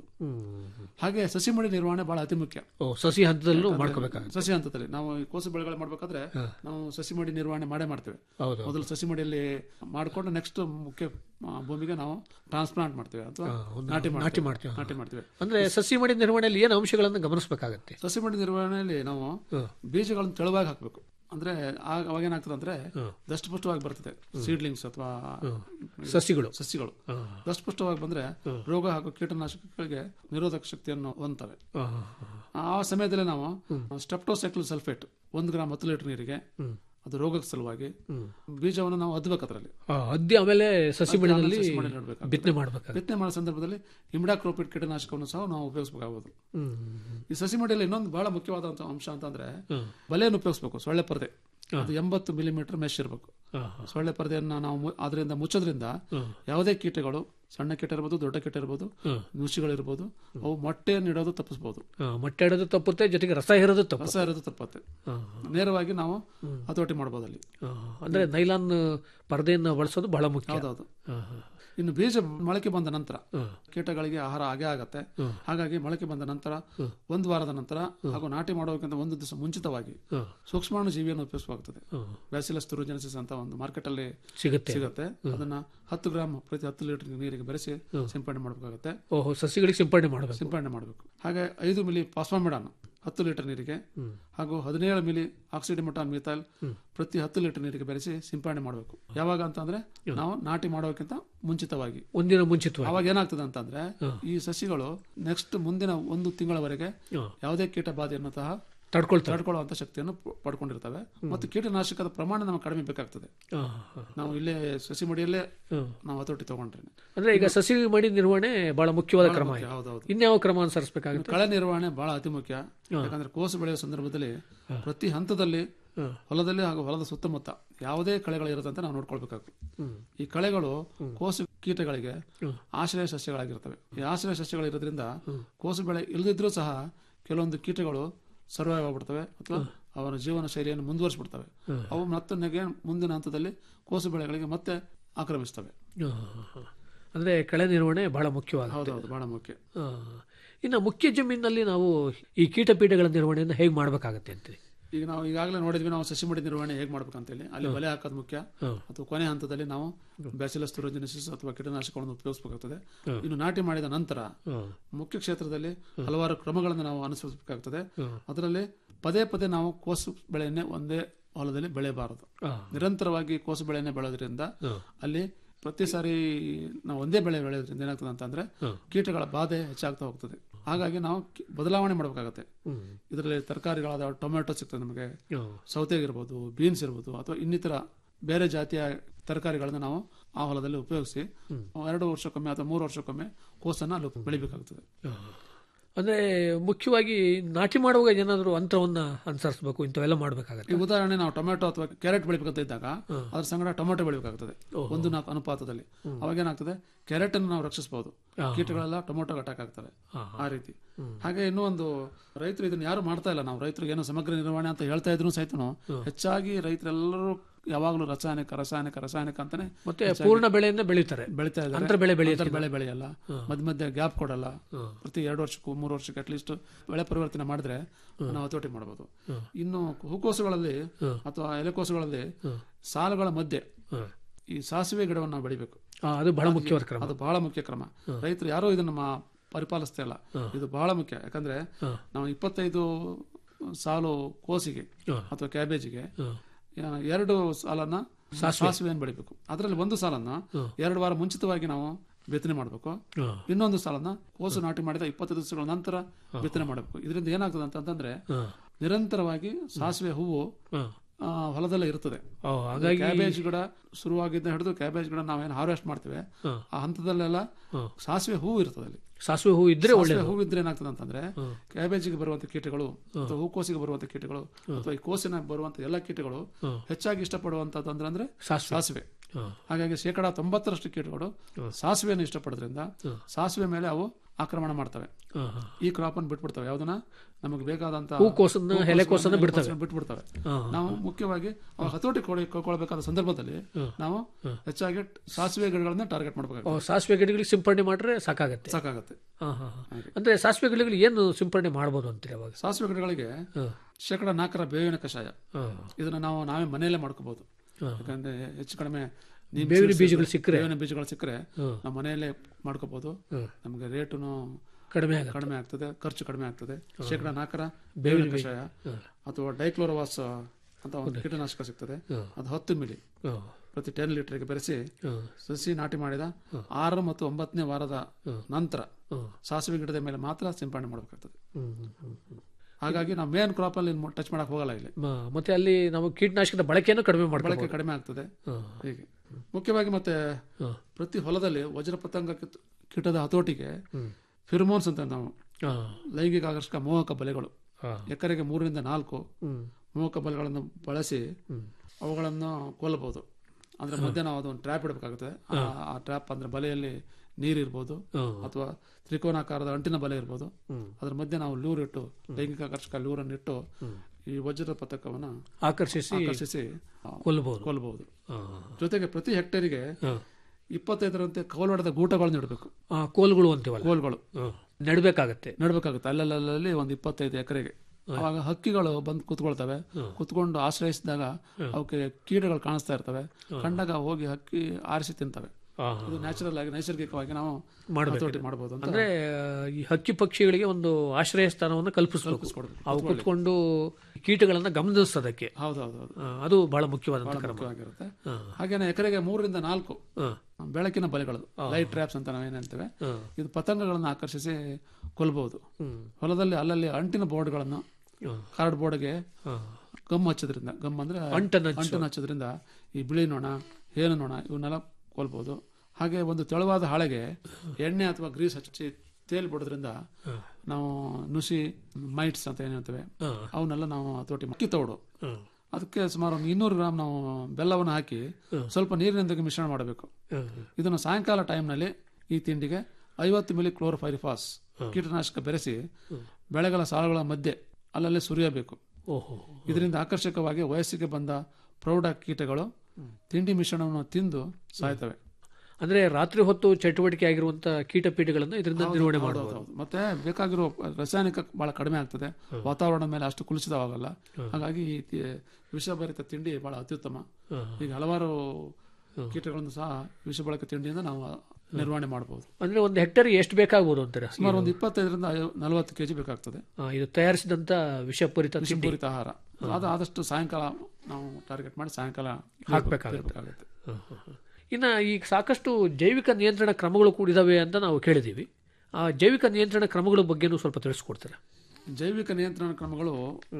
ಹಾಗೆ ಸಸಿ ಮಡಿ ನಿರ್ವಹಣೆ ಬಹಳ ಅತಿ ಮುಖ್ಯ ಓ ಸಸಿ ಹಂತದಲ್ಲೂ ಮಾಡ್ಕೋಬೇಕಾಗುತ್ತೆ ಸಸಿ ಹಂತದಲ್ಲಿ ನಾವು ಈ ಕೋಸು ಬೆಳೆಗಳು ಮಾಡ್ಬೇಕಾದ್ರೆ ನಾವು ಸಸಿ ಮಡಿ ನಿರ್ವಹಣೆ ಮಾಡೇ ಮಾಡ್ತೇವೆ ಹೌದು ಮೊದಲು ಸಸಿ ಮಡಿಯಲ್ಲಿ ಮಾಡಿಕೊಂಡು ನೆಕ್ಸ್ಟ್ ಮುಖ್ಯ ಆ, ಭೂಮಿಗೆ ನಾವು ಟ್ರಾನ್ಸ್ಪ್ಲಾಂಟ್ ಮಾಡ್ತೇವೆ ಅಥವಾ ನಾಟಿ ನಾಟಿ ಮಾಡ್ತೇವೆ ಮಾಡ್ತೀವಿ ನಾಟಿ ಮಾಡ್ತೇವೆ ಅಂದ್ರೆ ಸಸಿ ಮಡಿ ನಿರ್ವಹಣೆಯಲ್ಲಿ ಏನು ಅಂಶಗಳನ್ನು ಗಮನಿಸಬೇಕಾಗತ್ತೆ ಸಸಿ ಮಡಿ ನಿರ್ವಹಣೆಯಲ್ಲಿ ನಾವು ಬೀಜಗಳನ್ನು ತೆಳುವಾಗಿ ಹಾಕಬೇಕು ಅಂದ್ರೆ ಆಗ ಅವಾಗ ಏನಾಗ್ತದೆ ಅಂದ್ರೆ ದಷ್ಟಪುಷ್ಟವಾಗಿ ಬರ್ತದೆ ಸೀಡ್ಲಿಂಗ್ಸ್ ಅಥವಾ ಸಸಿಗಳು ಸಸಿಗಳು ದಷ್ಟಪುಷ್ಟವಾಗಿ ಬಂದ್ರೆ ರೋಗ ಹಾಗೂ ಕೀಟನಾಶಕಗಳಿಗೆ ನಿರೋಧಕ ಶಕ್ತಿಯನ್ನು ಹೊಂದ್ತವೆ ಆ ಸಮಯದಲ್ಲಿ ನಾವು ಸ್ಟೆಪ್ಟೋಸೈಕ್ಲ್ ಸಲ್ಫೇಟ್ ಒಂದು ಗ್ರಾಮ್ ಹತ್ತು ಲೀಟರ್ ನೀರಿಗೆ ಅದು ರೋಗದ ಸಲುವಾಗಿ ಬೀಜವನ್ನು ನಾವು ಅದ್ಬೇಕು ಅದರಲ್ಲಿ ಆ, ಅದ್ದಿ ಆಮೇಲೆ ಸಸಿ ಮಡಿನಲ್ಲಿ ಸಸಿ ಮಡಿಯಲ್ಲಿ ನೆಡ್ಬೇಕಾಗ್ತದೆ. ಬಿತ್ತನೆ ಮಾಡ್ಬೇಕಾಗುತ್ತೆ ಬಿತ್ತನೆ ಮಾಡೋ ಸಂದರ್ಭದಲ್ಲಿ ಇಮಿಡಾಕ್ರೋಪಿಡ್ ಕೀಟನಾಶಕವನ್ನು ಸಹ ನಾವು ಉಪಯೋಗಿಸಬೇಕಾಗಬಹುದು ಈ ಸಸಿ ಮಡಿಯಲ್ಲಿ ಇನ್ನೊಂದು ಬಹಳ ಮುಖ್ಯವಾದಂತ ಅಂಶ ಅಂತಂದ್ರೆ ಬಲೆಯನ್ನು ಉಪಯೋಗಿಸಬೇಕು ಸೊಳ್ಳೆ ಪರದೆ ಅದು ಎಂಬತ್ತು ಮಿಲಿಮೀಟರ್ ಮೆಶ್ ಇರಬೇಕು ಸೊಳ್ಳೆ ಪರದೆಯನ್ನ ನಾವು ಮು- ಅದರಿಂದ ಮುಚ್ಚೋದ್ರಿಂದ ಯಾವುದೇ ಕೀಟಗಳು ಸಣ್ಣ ಕೀಟ ಇರ್ಬೋದು ದೊಡ್ಡ ಕೀಟ ಇರ್ಬೋದು ನುಸಿಗಳಿರ್ಬೋದು ಅವು ಮೊಟ್ಟೆಯನ್ನು ಇಡೋದು ತಪ್ಪಿಸಬಹುದು ಆ, ಮೊಟ್ಟೆ ಇಡೋದು ತಪ್ಪುತ್ತೆ ಜೊತೆಗೆ ರಸ ಇರೋದು ತಪ್ಪು ರಸ ಇರೋದು ತಪ್ಪತ್ತೆ ನೇರವಾಗಿ ನಾವು ಹತೋಟಿ ಮಾಡಬಹುದು ಅಲ್ಲಿ ಆ, ಅಂದ್ರೆ ನೈಲಾನ್ ಪರದೆಯನ್ನು ಬಳಸೋದು ಬಹಳ ಮುಖ್ಯ ಹೌದೌದು ಆ, ಆ. ಇನ್ನು ಬೀಜ ಮೊಳಕೆ ಬಂದ ನಂತರ ಕೀಟಗಳಿಗೆ ಆಹಾರ ಆಗೇ ಆಗತ್ತೆ ಹಾಗಾಗಿ ಮೊಳಕೆ ಬಂದ ನಂತರ ಒಂದು ವಾರದ ನಂತರ ಹಾಗೂ ನಾಟಿ ಮಾಡೋಕ್ಕಿಂತ ಒಂದು ದಿವಸ ಮುಂಚಿತವಾಗಿ ಸೂಕ್ಷ್ಮಾಣು ಜೀವಿಯನ್ನು ಉಪಯೋಗಿಸಬೇಕಾಗ್ತದೆ ಬ್ಯಾಸಿಲಸ್ ತುರುಜೆನಿಸಿಸ್ ಅಂತ ಒಂದು ಮಾರ್ಕೆಟ್ ಅಲ್ಲಿ ಸಿಗುತ್ತೆ ಸಿಗುತ್ತೆ ಅದನ್ನ ಹತ್ತು ಗ್ರಾಮ್ ಪ್ರತಿ ಹತ್ತು ಲೀಟರ್ ನೀರಿಗೆ ಬೆರೆಸಿ ಸಿಂಪಡಣೆ ಮಾಡಬೇಕಾಗುತ್ತೆ ಓಹೋ ಸಸಿಗಳಿಗೆ ಸಿಂಪಡಣೆ ಮಾಡಬೇಕು ಸಿಂಪಡಣೆ ಮಾಡಬೇಕು ಹಾಗೆ ಐದು ಮಿಲಿ ಪಾಸ್ಫಾಮಿಡಾನ್ ಹತ್ತು ಲೀಟರ್ ನೀರಿಗೆ ಹಾಗೂ ಹದಿನೇಳು ಮಿಲಿ ಆಕ್ಸಿಡಿಮಟಾನ್ ಮಿಥೈಲ್ ಪ್ರತಿ ಹತ್ತು ಲೀಟರ್ ನೀರಿಗೆ ಬೆರೆಸಿ ಸಿಂಪಡಣೆ ಮಾಡಬೇಕು ಯಾವಾಗ ಅಂತಂದ್ರೆ ನಾವು ನಾಟಿ ಮಾಡೋಕ್ಕಿಂತ ಮುಂಚಿತವಾಗಿ ಒಂದಿನ ಮುಂಚಿತವಾಗಿ ಅವಾಗ ಏನಾಗ್ತದೆ ಅಂತಂದ್ರೆ ಈ ಸಸಿಗಳು ನೆಕ್ಸ್ಟ್ ಮುಂದಿನ ಒಂದು ತಿಂಗಳವರೆಗೆ ಯಾವುದೇ ಕೀಟ ಬಾಧೆಯನ್ನು ಸಹ ತಡ್ಕೊಳ್ತಾರೆ ತಡ್ಕೊಳ್ಳುವಂತ ಶಕ್ತಿಯನ್ನು ಪ- ಪಡ್ಕೊಂಡಿರ್ತವೆ ಮತ್ತು ಕೀಟನಾಶಕದ ಪ್ರಮಾಣ ನಮಗೆ ಕಡಿಮೆ ಬೇಕಾಗ್ತದೆ ಆ, ಆ. ನಾವು ಇಲ್ಲೇ ಸಸಿ ಮಡಿಯಲ್ಲೇ ನಾವು ಹತೋಟಿ ತಗೊಂಡ್ರೆ ಅಂದ್ರೆ ಈಗ ಸಸಿ ಮಡಿ ನಿರ್ವಹಣೆ ಬಹಳ ಮುಖ್ಯವಾದ ಕ್ರಮ ಇದು. ಹೌದೌದು ಇನ್ಯಾವ ಕ್ರಮ ಅನುಸರಿಸಬೇಕಾಗುತ್ತೆ ಕಳೆ ನಿರ್ವಹಣೆ ಬಹಳ ಅತಿ ಮುಖ್ಯ ಯಾಕಂದ್ರೆ ಕೋಸು ಬೆಳೆಯುವ ಸಂದರ್ಭದಲ್ಲಿ ಪ್ರತಿ ಹಂತದಲ್ಲಿ ಹೊಲದಲ್ಲಿ ಹಾಗೂ ಹೊಲದ ಸುತ್ತಮುತ್ತ ಯಾವುದೇ ಕಳೆಗಳು ಇರುತ್ತೆ ಅಂತ ನಾವು ನೋಡ್ಕೊಳ್ಬೇಕಾಗ್ತದೆ ಈ ಕಳೆಗಳು ಕೋಸು ಕೀಟಗಳಿಗೆ ಆಶ್ರಯ ಸಸ್ಯಗಳಾಗಿರ್ತವೆ ಈ ಆಶ್ರಯ ಸಸ್ಯಗಳು ಇರೋದ್ರಿಂದ ಕೋಸು ಬೆಳೆ ಇಲ್ಲದಿದ್ರೂ ಸಹ ಕೆಲವೊಂದು ಕೀಟಗಳು ಸರ್ವೈವ್ ಆಗ್ಬಿಡ್ತವೆ ಅಥವಾ ಅವರ ಜೀವನ ಶೈಲಿಯನ್ನು ಮುಂದುವರಿಸ್ಬಿಡ್ತವೆ ಅವು ಮತ್ತೆ ನೆಗೆ ಮುಂದಿನ ಹಂತದಲ್ಲಿ ಕೋಸು ಬೆಳೆಗಳಿಗೆ ಮತ್ತೆ ಆಕ್ರಮಿಸ್ತವೆ ಆ, ಆ. ಅಂದ್ರೆ ಕಳೆ ನಿರ್ವಹಣೆ ಬಹಳ ಮುಖ್ಯವಾದ ಹೌದೌದು ಬಹಳ ಮುಖ್ಯ ಇನ್ನು ಮುಖ್ಯ ಜಮೀನಿನಲ್ಲಿ ನಾವು ಈ ಕೀಟಪೀಡೆಗಳ ನಿರ್ವಹಣೆಯನ್ನು ಹೇಗೆ ಮಾಡಬೇಕಾಗತ್ತೆ ಅಂತೀರಿ ಈಗ ನಾವು ಈಗಾಗಲೇ ನೋಡಿದ್ವಿ ನಾವು ಸಸಿ ಮಡಿ ನಿರ್ವಹಣೆ ಹೇಗೆ ಮಾಡ್ಬೇಕಂತೇಳಿ ಅಲ್ಲಿ ಬಲೆ ಹಾಕೋದು ಮುಖ್ಯ ಅಥವಾ ಕೊನೆ ಹಂತದಲ್ಲಿ ನಾವು ಬ್ಯಾಸಿಲಸ್ ತುರೋಜಿನಿಸಿಸ್ ಅಥವಾ ಕೀಟನಾಶಕಗಳನ್ನು ಉಪಯೋಗಿಸಬೇಕಾಗ್ತದೆ ಇನ್ನು ನಾಟಿ ಮಾಡಿದ ನಂತರ ಮುಖ್ಯ ಕ್ಷೇತ್ರದಲ್ಲಿ ಹಲವಾರು ಕ್ರಮಗಳನ್ನು ನಾವು ಅನುಸರಿಸಬೇಕಾಗ್ತದೆ ಅದರಲ್ಲಿ ಪದೇ ಪದೇ ನಾವು ಕೋಸು ಬೆಳೆಯನ್ನೇ ಒಂದೇ ಹೊಲದಲ್ಲಿ ಬೆಳೆಯಬಾರದು ನಿರಂತರವಾಗಿ ಕೋಸು ಬೆಳೆಯನ್ನೇ ಬೆಳೆಯೋದ್ರಿಂದ ಅಲ್ಲಿ ಪ್ರತಿ ಸಾರಿ ನಾವು ಒಂದೇ ಬೆಳೆ ಬೆಳೆಯೋದ್ರಿಂದ ಏನಾಗ್ತದೆ ಅಂತಂದ್ರೆ ಕೀಟಗಳ ಬಾಧೆ ಹೆಚ್ಚಾಗ್ತಾ ಹೋಗ್ತದೆ ಹಾಗಾಗಿ ನಾವು ಕಿ- ಬದಲಾವಣೆ ಮಾಡಬೇಕಾಗತ್ತೆ ಇದರಲ್ಲಿ ತರಕಾರಿಗಳಾದ ಟೊಮೆಟೊ ಸಿಗ್ತದೆ ನಮಗೆ ಸೌತೆಗೆ ಇರ್ಬೋದು ಬೀನ್ಸ್ ಇರ್ಬೋದು ಅಥವಾ ಇನ್ನಿತರ ಬೇರೆ ಜಾತಿಯ ತರಕಾರಿಗಳನ್ನು ನಾವು ಆ ಹೊಲದಲ್ಲಿ ಉಪಯೋಗಿಸಿ ಎರಡು ವರ್ಷಕ್ಕೊಮ್ಮೆ ಅಥವಾ ಮೂರು ವರ್ಷಕ್ಕೊಮ್ಮೆ ಕೋಸನ್ನ ಅಲ್ಲಿ ಬೆಳಿಬೇಕಾಗ್ತದೆ ಅಂದ್ರೆ ಮುಖ್ಯವಾಗಿ ನಾಟಿ ಮಾಡುವಾಗ ಏನಾದರೂ ಅಂತರವನ್ನ ಅನುಸರಿಸಬೇಕು ಇಂಥವೆಲ್ಲ ಮಾಡಬೇಕಾಗತ್ತೆ ಈ ಉದಾಹರಣೆ ನಾವು ಟೊಮೆಟೊ ಅಥವಾ ಕ್ಯಾರೆಟ್ ಬೆಳಿಬೇಕಂತ ಇದ್ದಾಗ ಅದ್ರ ಸಂಗಡ ಟೊಮೆಟೊ ಬೆಳಿಬೇಕಾಗ್ತದೆ ಒಂದು ನಾಲ್ಕು ಅನುಪಾತದಲ್ಲಿ ಅವಾಗ ಏನಾಗ್ತದೆ ಕ್ಯಾರೆಟ್ ಅನ್ನು ನಾವು ರಕ್ಷಿಸಬಹುದು ಕೀಟಗಳೆಲ್ಲ ಟೊಮೆಟೊ ಅಟ್ಯಾಕ್ ಆಗ್ತವೆ ಆ ರೀತಿ ಹಾಗೆ ಇನ್ನೂ ಒಂದು ರೈತರು ಇದನ್ನ ಯಾರು ಮಾಡ್ತಾ ಇಲ್ಲ ನಾವು ರೈತರಿಗೆ ಏನೋ ಸಮಗ್ರ ನಿರ್ವಹಣೆ ಅಂತ ಹೇಳ್ತಾ ಇದ್ರು ಸಹಿತನು ಹೆಚ್ಚಾಗಿ ರೈತರೆಲ್ಲರೂ ಯಾವಾಗಲೂ ರಾಸಾಯನಿಕ ರಾಸಾಯನಿಕ ರಾಸಾಯನಿಕ ಅಂತಾನೆ ಮತ್ತೆ ಪೂರ್ಣ ಬೆಳೆಯನ್ನ ಬೆಳೀತಾರೆ ಬೆಳಿತಾ ಇದ್ದಾರೆ ಅಂತರ ಬೆಳೆ ಬೆಳೆಯೋದು ಅಂತರ ಬೆಳೆ ಬೆಳೆಯಲ್ಲ ಮಧ್ಯ ಮಧ್ಯ ಗ್ಯಾಪ್ ಕೊಡಲ್ಲ ಪ್ರತಿ ಎರಡು ವರ್ಷಕ್ಕೂ ಮೂರು ವರ್ಷಕ್ಕೆ ಅಟ್ಲೀಸ್ಟ್ ಬೆಳೆ ಪರಿವರ್ತನೆ ಮಾಡಿದ್ರೆ ನಾವು ಹತೋಟಿ ಮಾಡಬಹುದು ಇನ್ನು ಹೂಕೋಸುಗಳಲ್ಲಿ ಅಥವಾ ಎಲೆಕೋಸುಗಳಲ್ಲಿ ಸಾಲುಗಳ ಮಧ್ಯೆ ಈ ಸಾಸಿವೆ ಗಿಡವನ್ನು ನಾವು ಬೆಳಿಬೇಕು ಆ, ಅದು ಬಹಳ ಮುಖ್ಯವಾದ ಕ್ರಮ ಅದು ಬಹಳ ಮುಖ್ಯ ಕ್ರಮ ರೈತರು ಯಾರೋ ಇದನ್ನ ಮಾ- ಪರಿಪಾಲಿಸ್ತಾ ಇಲ್ಲ ಇದು ಬಹಳ ಮುಖ್ಯ ಯಾಕಂದ್ರೆ ನಾವು ಇಪ್ಪತ್ತೈದು ಸಾಲು ಕೋಸಿಗೆ ಅಥವಾ ಕ್ಯಾಬೇಜಿಗೆ ಆ, ಎರಡು ಸಾಲನ್ನ ಸಾಸಿವೆಯನ್ನು ಬೆಳಿಬೇಕು ಅದರಲ್ಲಿ ಒಂದು ಸಾಲನ್ನ ಎರಡು ವಾರ ಮುಂಚಿತವಾಗಿ ನಾವು ಬಿತ್ತನೆ ಮಾಡಬೇಕು ಇನ್ನೊಂದು ಸಾಲನ್ನ ಕೋಸು ನಾಟಿ ಮಾಡಿದ ಇಪ್ಪತ್ತೈದು ದಿವಸಗಳ ನಂತರ ಬಿತ್ತನೆ ಮಾಡಬೇಕು ಇದರಿಂದ ಏನಾಗ್ತದೆ ಅಂತಂದ್ರೆ ನಿರಂತರವಾಗಿ ಸಾಸಿವೆ ಹೂವು ಆ, ಹೊಲದಲ್ಲೇ ಇರ್ತದೆ ಓ, ಹಾಗಾಗಿ ಕ್ಯಾಬೇಜ್ ಗಿಡ ಶುರುವಾಗಿದ್ದ ಹಿಡಿದು ಕ್ಯಾಬೇಜ್ ಗಿಡ ನಾವೇನು ಹಾರ್ವೆಸ್ಟ್ ಮಾಡ್ತೇವೆ ಆ ಹಂತದಲ್ಲೆಲ್ಲ ಸಾಸಿವೆ ಹೂವು ಇರ್ತದೆ ಅಲ್ಲಿ ಸಾಸಿವೆ ಹೂ ಇದ್ರೆ ಒಳ್ಳೆ ಸಾಸಿವೆ ಹೂವು ಇದ್ರೆ ಏನಾಗ್ತದೆ ಅಂತಂದ್ರೆ ಕ್ಯಾಬೇಜಿಗೆ ಬರುವಂತ ಕೀಟಗಳು ಅಥವಾ ಹೂಕೋಸಿಗೆ ಬರುವಂತ ಕೀಟಗಳು ಅಥವಾ ಈ ಕೋಸಿನ ಬರುವಂತ ಎಲ್ಲ ಕೀಟಗಳು ಹೆಚ್ಚಾಗಿ ಇಷ್ಟಪಡುವಂತದ್ದು ಅಂದ್ರೆ ಅಂದ್ರೆ ಸಾಸಿವೆ ಹಾಗಾಗಿ ಶೇಕಡಾ ತೊಂಬತ್ತರಷ್ಟು ಕೀಟಗಳು ಸಾಸಿವೆಯನ್ನು ಇಷ್ಟಪಡೋದ್ರಿಂದ ಸಾಸಿವೆ ಮೇಲೆ ಅವು ಆಕ್ರಮಣ ಮಾಡ್ತವೆ ಈ ಕ್ರಾಪ್ ಅನ್ನು ಬಿಟ್ಬಿಡ್ತವೆ ಯಾವ್ದನ್ನ ನಮಗೆ ಬೇಕಾದಂತ ಹೂಕೋಸನ್ನ, ಎಲೆಕೋಸನ್ನ ಬಿಡ್ತವೆ. ಬಿಟ್ಬಿಡ್ತವೆ ನಾವು ಮುಖ್ಯವಾಗಿ ಅವು ಹತೋಟಿ ಕೊಡಿ- ಕೊಳ್ಬೇಕಾದ ಸಂದರ್ಭದಲ್ಲಿ ನಾವು ಹೆಚ್ಚಾಗಿ ಸಾಸಿವೆ ಗಿಡಗಳನ್ನ ಟಾರ್ಗೆಟ್ ಓ, ಮಾಡ್ಬೇಕಾಗುತ್ತೆ ಸಾಸಿವೆ ಗಿಡಗಳಿಗೆ ಸಿಂಪಡಣೆ ಮಾಡ್ರೆ ಸಾಕಾಗತ್ತೆ ಸಾಕಾಗತ್ತೆ ಹಾ, ಹಾ, ಹಾ. ಅಂದ್ರೆ ಸಾಸಿವೆ ಗಿಡಗಳಿಗೆ ಏನು ಸಿಂಪಡಣೆ ಮಾಡ್ಬೋದು ಅಂತೀರಿ ಅವಾಗ ಸಾಸಿವೆ ಗಿಡಗಳಿಗೆ ಶೇಕಡ ನಾಲ್ಕರ ಬೇವಿನ ಕಷಾಯ ಇದನ್ನ ನಾವು ನಾವೇ ಮನೆಯಲ್ಲೇ ಮಾಡ್ಕೋಬಹುದು ಯಾಕಂದ್ರೆ ಹೆಚ್ಚು ಕಡಿಮೆ ನೀಮ್ ಬೇವಿನ seeds ಬೀಜಗಳು ಸಿಕ್ಕರೆ? ಬೇವಿನ ಬೀಜಗಳು ಸಿಕ್ಕರೆ ನಾವು ಮನೆಯಲ್ಲೇ ಮಾಡ್ಕೋಬಹುದು ನಮಗೆ ರೇಟುನು ಕಡಿಮೆ ಆಗುತ್ತೆ ಕಡಿಮೆ ಆಗ್ತದೆ ಖರ್ಚು ಕಡಿಮೆ ಆಗ್ತದೆ ಶೇಕಡ ನಾಲ್ಕರ ಬೇವಿನ ಕಷಾಯ ಅಥವಾ ಡೈಕ್ಲೋರೋವಾಸ್ ಅಂತ ಒಂದು ಕೀಟನಾಶಕ ಸಿಗ್ತದೆ ಅದು ಹತ್ತು ಮಿಲಿ ಹಾ. ಪ್ರತಿ ಟೆನ್ ಲೀಟರ್ಗೆ ಬೆರೆಸಿ ಸಸಿ ನಾಟಿ ಮಾಡಿದ ಆರು ಮತ್ತು ಒಂಬತ್ತನೇ ವಾರದ ನಂತರ ಸಾಸಿವೆ ಗಿಡದ ಮೇಲೆ ಮಾತ್ರ ಸಿಂಪಡಣೆ ಮಾಡಬೇಕಾಗ್ತದೆ ಹಾಗಾಗಿ ನಾವು ಮೇನ್ ಕ್ರಾಪ್ ಅಲ್ಲಿ ಟಚ್ ಮಾಡಕ್ ಹೋಗಲ್ಲ ಇಲ್ಲಿ ಮ- ಮತ್ತೆ ಅಲ್ಲಿ ನಾವು ಕೀಟನಾಶಕದ ಬಳಕೆಯನ್ನು ಕಡಿಮೆ ಬಳಕೆ ಮಾಡ್ಕೊಳ್ಳಿ ಕಡಿಮೆ ಆಗ್ತದೆ ಹೀಗೆ ಮುಖ್ಯವಾಗಿ ಮತ್ತೆ ಪ್ರತಿ ಹೊಲದಲ್ಲಿ ವಜ್ರ ಪತಂಗ ಕಿತ್- ಕೀಟದ ಹತೋಟಿಗೆ ಫಿರ್ಮೋನ್ಸ್ ಅಂತ ನಾವು ಲೈಂಗಿಕ ಆಕರ್ಷಕ ಮೋಹಕ ಬಲೆಗಳು ಎಕರೆಗೆ ಮೂರರಿಂದ ನಾಲ್ಕು ಮೋಹಕ ಬಲೆಗಳನ್ನು ಬಳಸಿ ಅವುಗಳನ್ನು ಕೊಲ್ಲಬಹುದು ಅಂದ್ರೆ ಮಧ್ಯೆ ನಾವು ಅದೊಂದು ಟ್ರ್ಯಾಪ್ ಇಡಬೇಕಾಗುತ್ತೆ ಆ- ಆ ಟ್ರ್ಯಾಪ್ ಅಂದ್ರೆ ಬಲೆಯಲ್ಲಿ ನೀರಿರ್ಬೋದು ಅಥವಾ ತ್ರಿಕೋನಾಕಾರದ ಅಂಟಿನ ಬಲೆ ಇರ್ಬೋದು ಅದ್ರ ಮಧ್ಯೆ ನಾವು ಲೂರ್ ಇಟ್ಟು ಲೈಂಗಿಕ ಆಕರ್ಷಕ ಲೂರನ್ನು ಇಟ್ಟು ಈ ವಜ್ರದ ಪತಕವನ್ನ ಆಕರ್ಷಿಸಿ ಆಕರ್ಷಿಸಿ ಆ, ಕೊಲ್ಲಬಹುದು ಕೊಲ್ಲಬಹುದು ಜೊತೆಗೆ ಪ್ರತಿ ಹೆಕ್ಟೇರಿಗೆ ಇಪ್ಪತ್ತೈದರಂತೆ ಕೌಲೊಡೆದ ಗೂಟಗಳನ್ನು ಇಡಬೇಕು ಆ, ಕೋಲ್ಗಳು ಅಂತೀವಲ್ಲ ಕೋಲ್ಗಳು ಹ್ಮ್. ನೆಡ್ಬೇಕಾಗತ್ತೆ ನೆಡಬೇಕಾಗುತ್ತೆ ಅಲ್ಲಲ್ಲಿ ಒಂದು ಇಪ್ಪತ್ತೈದು ಎಕರೆಗೆ ಅವಾಗ ಹಕ್ಕಿಗಳು ಬಂದು ಕುತ್ಕೊಳ್ತವೆ ಕುತ್ಕೊಂಡು ಆಶ್ರಯಿಸಿದಾಗ ಅವಕ್ಕೆ ಕೀಟಗಳು ಕಾಣಿಸ್ತಾ ಇರ್ತವೆ ಕಂಡಾಗ ಹೋಗಿ ಹಕ್ಕಿ ಆರಿಸಿ ತಿಂತವೆ ಆ, ಇದು ನ್ಯಾಚುರಲ್ ಆಗಿ ನೈಸರ್ಗಿಕವಾಗಿ ನಾವು ಮಾಡ್ಬೇಕು. ಹತೋಟಿ ಮಾಡಬಹುದು ಅಂತ ಅಂದ್ರೆ ಈ ಹಕ್ಕಿ ಪಕ್ಷಿಗಳಿಗೆ ಒಂದು ಆಶ್ರಯ ಸ್ಥಾನವನ್ನು ಕಲ್ಪಿಸಬೇಕು ಕಲ್ಪಿಸ್ಕೊಡ್ಬೇಕು. ಅವು ಕುತ್ಕೊಂಡು ಕೀಟಗಳನ್ನ ಗಮನಿಸೋದಕ್ಕೆ ಹೌದೌದು ಹೌದು ಆ, ಅದು ಬಹಳ ಮುಖ್ಯವಾದಂತ ಕ್ರಮ ಮುಖ್ಯವಾಗಿರುತ್ತೆ ಹಾಗೇನೆ ಎಕರೆಗೆ ಮೂರರಿಂದ ನಾಲ್ಕು ಹ. ಬೆಳಕಿನ ಬಲೆಗಳು ಲೈಟ್ ಟ್ರ್ಯಾಪ್ಸ್ ಅಂತ ನಾವೇನ್ ಹೇಳ್ತೇವೆ ಇದು ಪತಂಗಗಳನ್ನು ಆಕರ್ಷಿಸಿ ಕೊಲ್ಬಹುದು ಹೊಲದಲ್ಲಿ ಅಲ್ಲಲ್ಲಿ ಅಂಟಿನ ಬೋರ್ಡ್ಗಳನ್ನು ಕಾರ್ಡ್ ಬೋರ್ಡ್ಗೆ ಗಮ್ ಹಚ್ಚೋದ್ರಿಂದ ಗಮ್ ಅಂದ್ರೆ ಅಂಟನ್ನ ಹಚ್ಚು. ಅಂಟನ್ನು ಹಚ್ಚೋದ್ರಿಂದ ಈ ಬಿಳಿ ನೊಣ ಹೇನು ನೊಣ ಇವನ್ನೆಲ್ಲ ಕೊಲ್ಬಹುದು ಹಾಗೆ ಒಂದು ತೆಳುವಾದ ಹಾಳೆಗೆ ಎಣ್ಣೆ ಅಥವಾ ಗ್ರೀಸ್ ಹಚ್ಚಿ ತೇಲ್ ಬಿಡೋದ್ರಿಂದ ನಾವು ನುಸಿ ಮೈಟ್ಸ್ ಅಂತ ಏನ್ ಹೇಳ್ತೇವೆ ಅವನ್ನೆಲ್ಲ ನಾವು ಹತೋಟಿ ಅಕ್ಕಿ ತೌಡು ಅದಕ್ಕೆ ಸುಮಾರು ಒಂದು ಇನ್ನೂರು ಗ್ರಾಮ್ ನಾವು ಬೆಲ್ಲವನ್ನು ಹಾಕಿ ಸ್ವಲ್ಪ ನೀರಿನೊಂದಿಗೆ ಮಿಶ್ರಣ ಮಾಡಬೇಕು ಇದನ್ನು ಸಾಯಂಕಾಲ ಟೈಮ್ನಲ್ಲಿ ಈ ತಿಂಡಿಗೆ ಐವತ್ತು ಮಿಲಿ ಕ್ಲೋರೋಫೈರಿಫಾಸ್ ಕೀಟನಾಶಕ ಬೆರೆಸಿ ಬೆಳೆಗಳ ಸಾಲುಗಳ ಮಧ್ಯೆ ಅಲ್ಲಲ್ಲಿ ಸುರಿಯಬೇಕು ಓಹೋ ಇದರಿಂದ ಆಕರ್ಷಕವಾಗಿ ವಯಸ್ಸಿಗೆ ಬಂದ ಪ್ರೌಢ ಕೀಟಗಳು ತಿಂಡಿ ಮಿಶ್ರಣವನ್ನು ತಿಂದು ಸಾಯ್ತವೆ ಅಂದ್ರೆ ರಾತ್ರಿ ಹೊತ್ತು ಚಟುವಟಿಕೆ ಆಗಿರುವಂತ ಕೀಟಪೀಠಗಳನ್ನ ಇದರಿಂದ ನಿರ್ವಹಣೆ ಹೌದು, ಮಾಡಬಹುದು ಹೌದು. ಮತ್ತೆ ಬೇಕಾಗಿರೋ ರಾಸಾಯನಿಕ ಬಹಳ ಕಡಿಮೆ ಆಗ್ತದೆ ವಾತಾವರಣದ ಮೇಲೆ ಅಷ್ಟು ಕುಲುಷಿತವಾಗಲ್ಲ ಹಾಗಾಗಿ ಈ ತಿ- ವಿಷಭರಿತ ತಿಂಡಿ ಬಹಳ ಅತ್ಯುತ್ತಮ ಈಗ ಹಲವಾರು ಕೀಟಗಳನ್ನು ಸಹ ವಿಷಬಳಕ ತಿಂಡಿಯಿಂದ ನಾವು ನಿರ್ವಹಣೆ ಮಾಡಬಹುದು ಅಂದ್ರೆ ಒಂದು ಹೆಕ್ಟೇರ್ ಎಷ್ಟು ಬೇಕಾಗ್ಬೋದು ಅಂತಾರೆ ಸುಮಾರು ಒಂದು ಇಪ್ಪತ್ತೈದರಿಂದ ಐವ- ನಲವತ್ತು ಕೆಜಿ ಬೇಕಾಗ್ತದೆ ಆ, ಇದು ತಯಾರಿಸಿದಂತ ವಿಷಪೂರಿತ ತಿಂಡಿ ವಿಷಪೂರಿತ ಆಹಾರ ಅದು ಆದಷ್ಟು ಸಾಯಂಕಾಲ ನಾವು ಟಾರ್ಗೆಟ್ ಮಾಡಿ ಸಾಯಂಕಾಲ ಹಾಕ್ಬೇಕಾಗುತ್ತೆ. ಬೇಕಾಗುತ್ತೆ ಹ, ಹ, ಹ. ಇನ್ನ ಈಗ ಸಾಕಷ್ಟು ಜೈವಿಕ ನಿಯಂತ್ರಣ ಕ್ರಮಗಳು ಕೂಡಿದಾವೆ ಅಂತ ನಾವು ಕೇಳಿದೀವಿ ಆ ಜೈವಿಕ ನಿಯಂತ್ರಣ ಕ್ರಮಗಳ ಬಗ್ಗೆನೂ ಸ್ವಲ್ಪ ತಿಳಿಸ್ಕೊಡ್ತಾರೆ ಜೈವಿಕ ನಿಯಂತ್ರಣ ಕ್ರಮಗಳು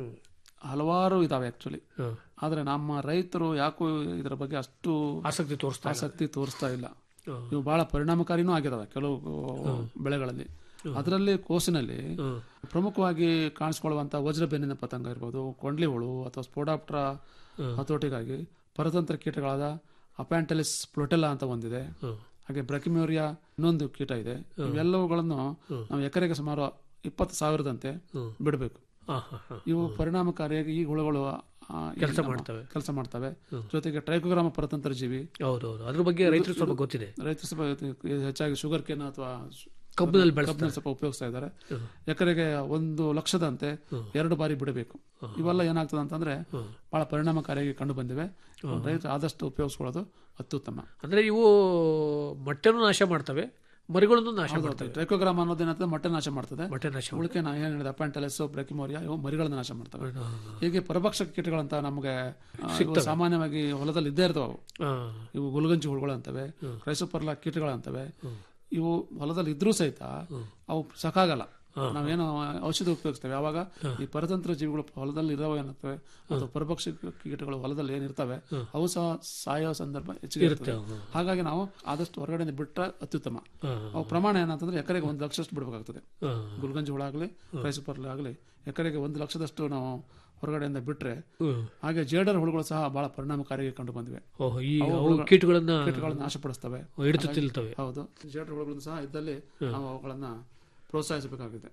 ಹಲವಾರು ಇದಾವೆ ಆಕ್ಚುಲಿ ಆದ್ರೆ ನಮ್ಮ ರೈತರು ಯಾಕೋ ಇದರ ಬಗ್ಗೆ ಅಷ್ಟು ಆಸಕ್ತಿ ತೋರಿಸ್ತಾ ಇಲ್ಲ. ಆಸಕ್ತಿ ತೋರಿಸ್ತಾ ಇಲ್ಲ ಇವು ಬಹಳ ಪರಿಣಾಮಕಾರಿನೂ ಆಗಿದಾವೆ ಕೆಲವು ಬೆಳೆಗಳಲ್ಲಿ ಅದರಲ್ಲಿ ಕೋಸಿನಲ್ಲಿ ಪ್ರಮುಖವಾಗಿ ಕಾಣಿಸ್ಕೊಳ್ಳುವಂತ ವಜ್ರಬೆನ್ನಿನ ಪತಂಗ ಇರ್ಬೋದು ಕೊಂಡ್ಲಿ ಹುಳು ಅಥವಾ ಸ್ಪೋಡಾಪ್ಟ್ರ ಹತೋಟಿಗಾಗಿ ಪರತಂತ್ರ ಕೀಟಗಳಾದ ಅಪ್ಯಾಂಟಲಿಸ್ ಪ್ಲೊಟೆಲ್ಲಾ ಅಂತ ಒಂದಿದೆ ಹಾಗೆ ಬ್ರಕಿಮ್ಯೂರಿಯಾ ಇನ್ನೊಂದು ಕೀಟ ಇದೆ ಇವೆಲ್ಲವುಗಳನ್ನು ನಾವು ಎಕರೆಗೆ ಸುಮಾರು ಇಪ್ಪತ್ತು ಸಾವಿರದಂತೆ ಬಿಡಬೇಕು ಹ, ಹ, ಹ. ಇವು ಪರಿಣಾಮಕಾರಿಯಾಗಿ ಈ ಹುಳುಗಳು ಆ, ಈ ಕೆಲಸ ನಮ್ಮ ಮಾಡ್ತವೆ. ಕೆಲಸ ಮಾಡ್ತವೆ ಜೊತೆಗೆ ಟ್ರೈಕೋಗ್ರಾಮ ಪರತಂತ್ರ ಜೀವಿ ಹೌದೌದು ಅದ್ರ ಬಗ್ಗೆ ರೈತರು ಸ್ವಲ್ಪ ಗೊತ್ತಿದೆ ರೈತರು ಸ್ವಲ್ಪ ಇದು ಹೆಚ್ಚಾಗಿ ಶುಗರ್ ಕೇನ್ ಅಥವಾ ಕಬ್ಬಿನಲ್ಲಿ ಬೆಳೆಸ್ತಾರೆ. ಕಬ್ಬಿನಲ್ಲಿ ಸ್ವಲ್ಪ ಉಪಯೋಗಿಸ್ತಾ ಇದ್ದಾರೆ ಎಕರೆಗೆ ಒಂದು ಲಕ್ಷದಂತೆ ಎರಡು ಬಾರಿ ಬಿಡಬೇಕು ಇವೆಲ್ಲ ಏನಾಗ್ತದೆ ಅಂತಂದ್ರೆ ಬಹಳ ಪರಿಣಾಮಕಾರಿಯಾಗಿ ಕಂಡು ಬಂದಿವೆ ರೈತರು ಆದಷ್ಟು ಉಪಯೋಗಿಸ್ಕೊಳ್ಳೋದು ಅತ್ಯುತ್ತಮ ಅಂದ್ರೆ ಇವು ಮೊಟ್ಟೆನೂ ನಾಶ ಮಾಡ್ತವೆ ಮರಿಗಳನ್ನು ನಾಶ ಮಾಡ್ತವೆ ಟ್ರೈಕೋಗ್ರಾಮ್ ಅನ್ನೋದೇನಾಗ್ತದೆ ಮೊಟ್ಟೆ ನಾಶ ಮಾಡ್ತದೆ ಮೊಟ್ಟೆ ನಾಶ ಉಳಿಕೆ ನಾ ಏನ್ ಹೇಳಿದೆ ಅಪಾಂಟಲೆಸ್ ಬ್ರೆಕಿಮೋರಿಯಾ ಇವು ಮರಿಗಳನ್ನ ನಾಶ ಮಾಡ್ತವೆ ಹೀಗೆ ಪರಭಕ್ಷಕ ಕೀಟಗಳಂತ ನಮಗೆ ಆ, ಇವು ಸಾಮಾನ್ಯವಾಗಿ ಹೊಲದಲ್ಲಿ ಇದ್ದೇ ಇರ್ತಾವೆ ಅವು ಹ. ಇವು ಗುಲ್ಗಂಜಿ ಹುಳುಗಳು ಅಂತವೆ ಕ್ರೈಸೋಪರ್ಲ ಕೀಟಗಳಂತವೆ ಇವು ಹೊಲದಲ್ಲಿ ಇದ್ರೂ ಸಹಿತ ಅವು ಸಾಕಾಗಲ್ಲ ನಾವೇನು ಔಷಧಿ ಉಪಯೋಗಿಸ್ತೇವೆ ಆವಾಗ ಈ ಪರತಂತ್ರ ಜೀವಿಗಳು ಹೊಲದಲ್ಲಿ ಇರೋ ಏನಾಗ್ತವೆ ಅಥವಾ ಪರಭಕ್ಷಕ ಕೀಟಗಳು ಹೊಲದಲ್ಲಿ ಏನಿರ್ತವೆ ಅವು ಸಹ ಸಾಯೋ ಸಂದರ್ಭ ಹೆಚ್ಚಿಗೆ ಇರ್ತದೆ ಹಾಗಾಗಿ ನಾವು ಆದಷ್ಟು ಹೊರಗಡೆಯಿಂದ ಬಿಟ್ರೆ ಅತ್ಯುತ್ತಮ ಅವು ಪ್ರಮಾಣ ಏನಂತಂದ್ರೆ ಎಕರೆಗೆ ಒಂದು ಲಕ್ಷದಷ್ಟು ಬಿಡಬೇಕಾಗ್ತದೆ ಗುಲ್ಗಂಜಿ ಹುಳ ಆಗಲಿ ಕ್ರೈಸೋಪರ್ಲ ಆಗಲಿ ಎಕರೆಗೆ ಒಂದು ಲಕ್ಷದಷ್ಟು ನಾವು ಹೊರಗಡೆಯಿಂದ ಬಿಟ್ರೆ ಹಾಗೆ ಜೇಡರ್ ಹುಳುಗಳು ಸಹ ಬಹಳ ಪರಿಣಾಮಕಾರಿಯಾಗಿ ಕಂಡು ಬಂದಿವೆ ಓಹ್ ಈ ಅವು ಅವು ಹುಳುಗಳು- ಕೀಟಗಳನ್ನ ಕೀಟಗಳನ್ನ ನಾಶಪಡಿಸ್ತವೆ ಹಿಡಿದು ಹಾಗಾಗಿ- ತಿಲ್ತವೆ ಹೌದು ಜೇಡರ್ ಹುಳುಗಳನ್ನು ಸಹ ಇದ್ದಲ್ಲಿ ನಾವು ಅವುಗಳನ್ನ ಪ್ರೋತ್ಸಾಹಿಸಬೇಕಾಗಿದೆ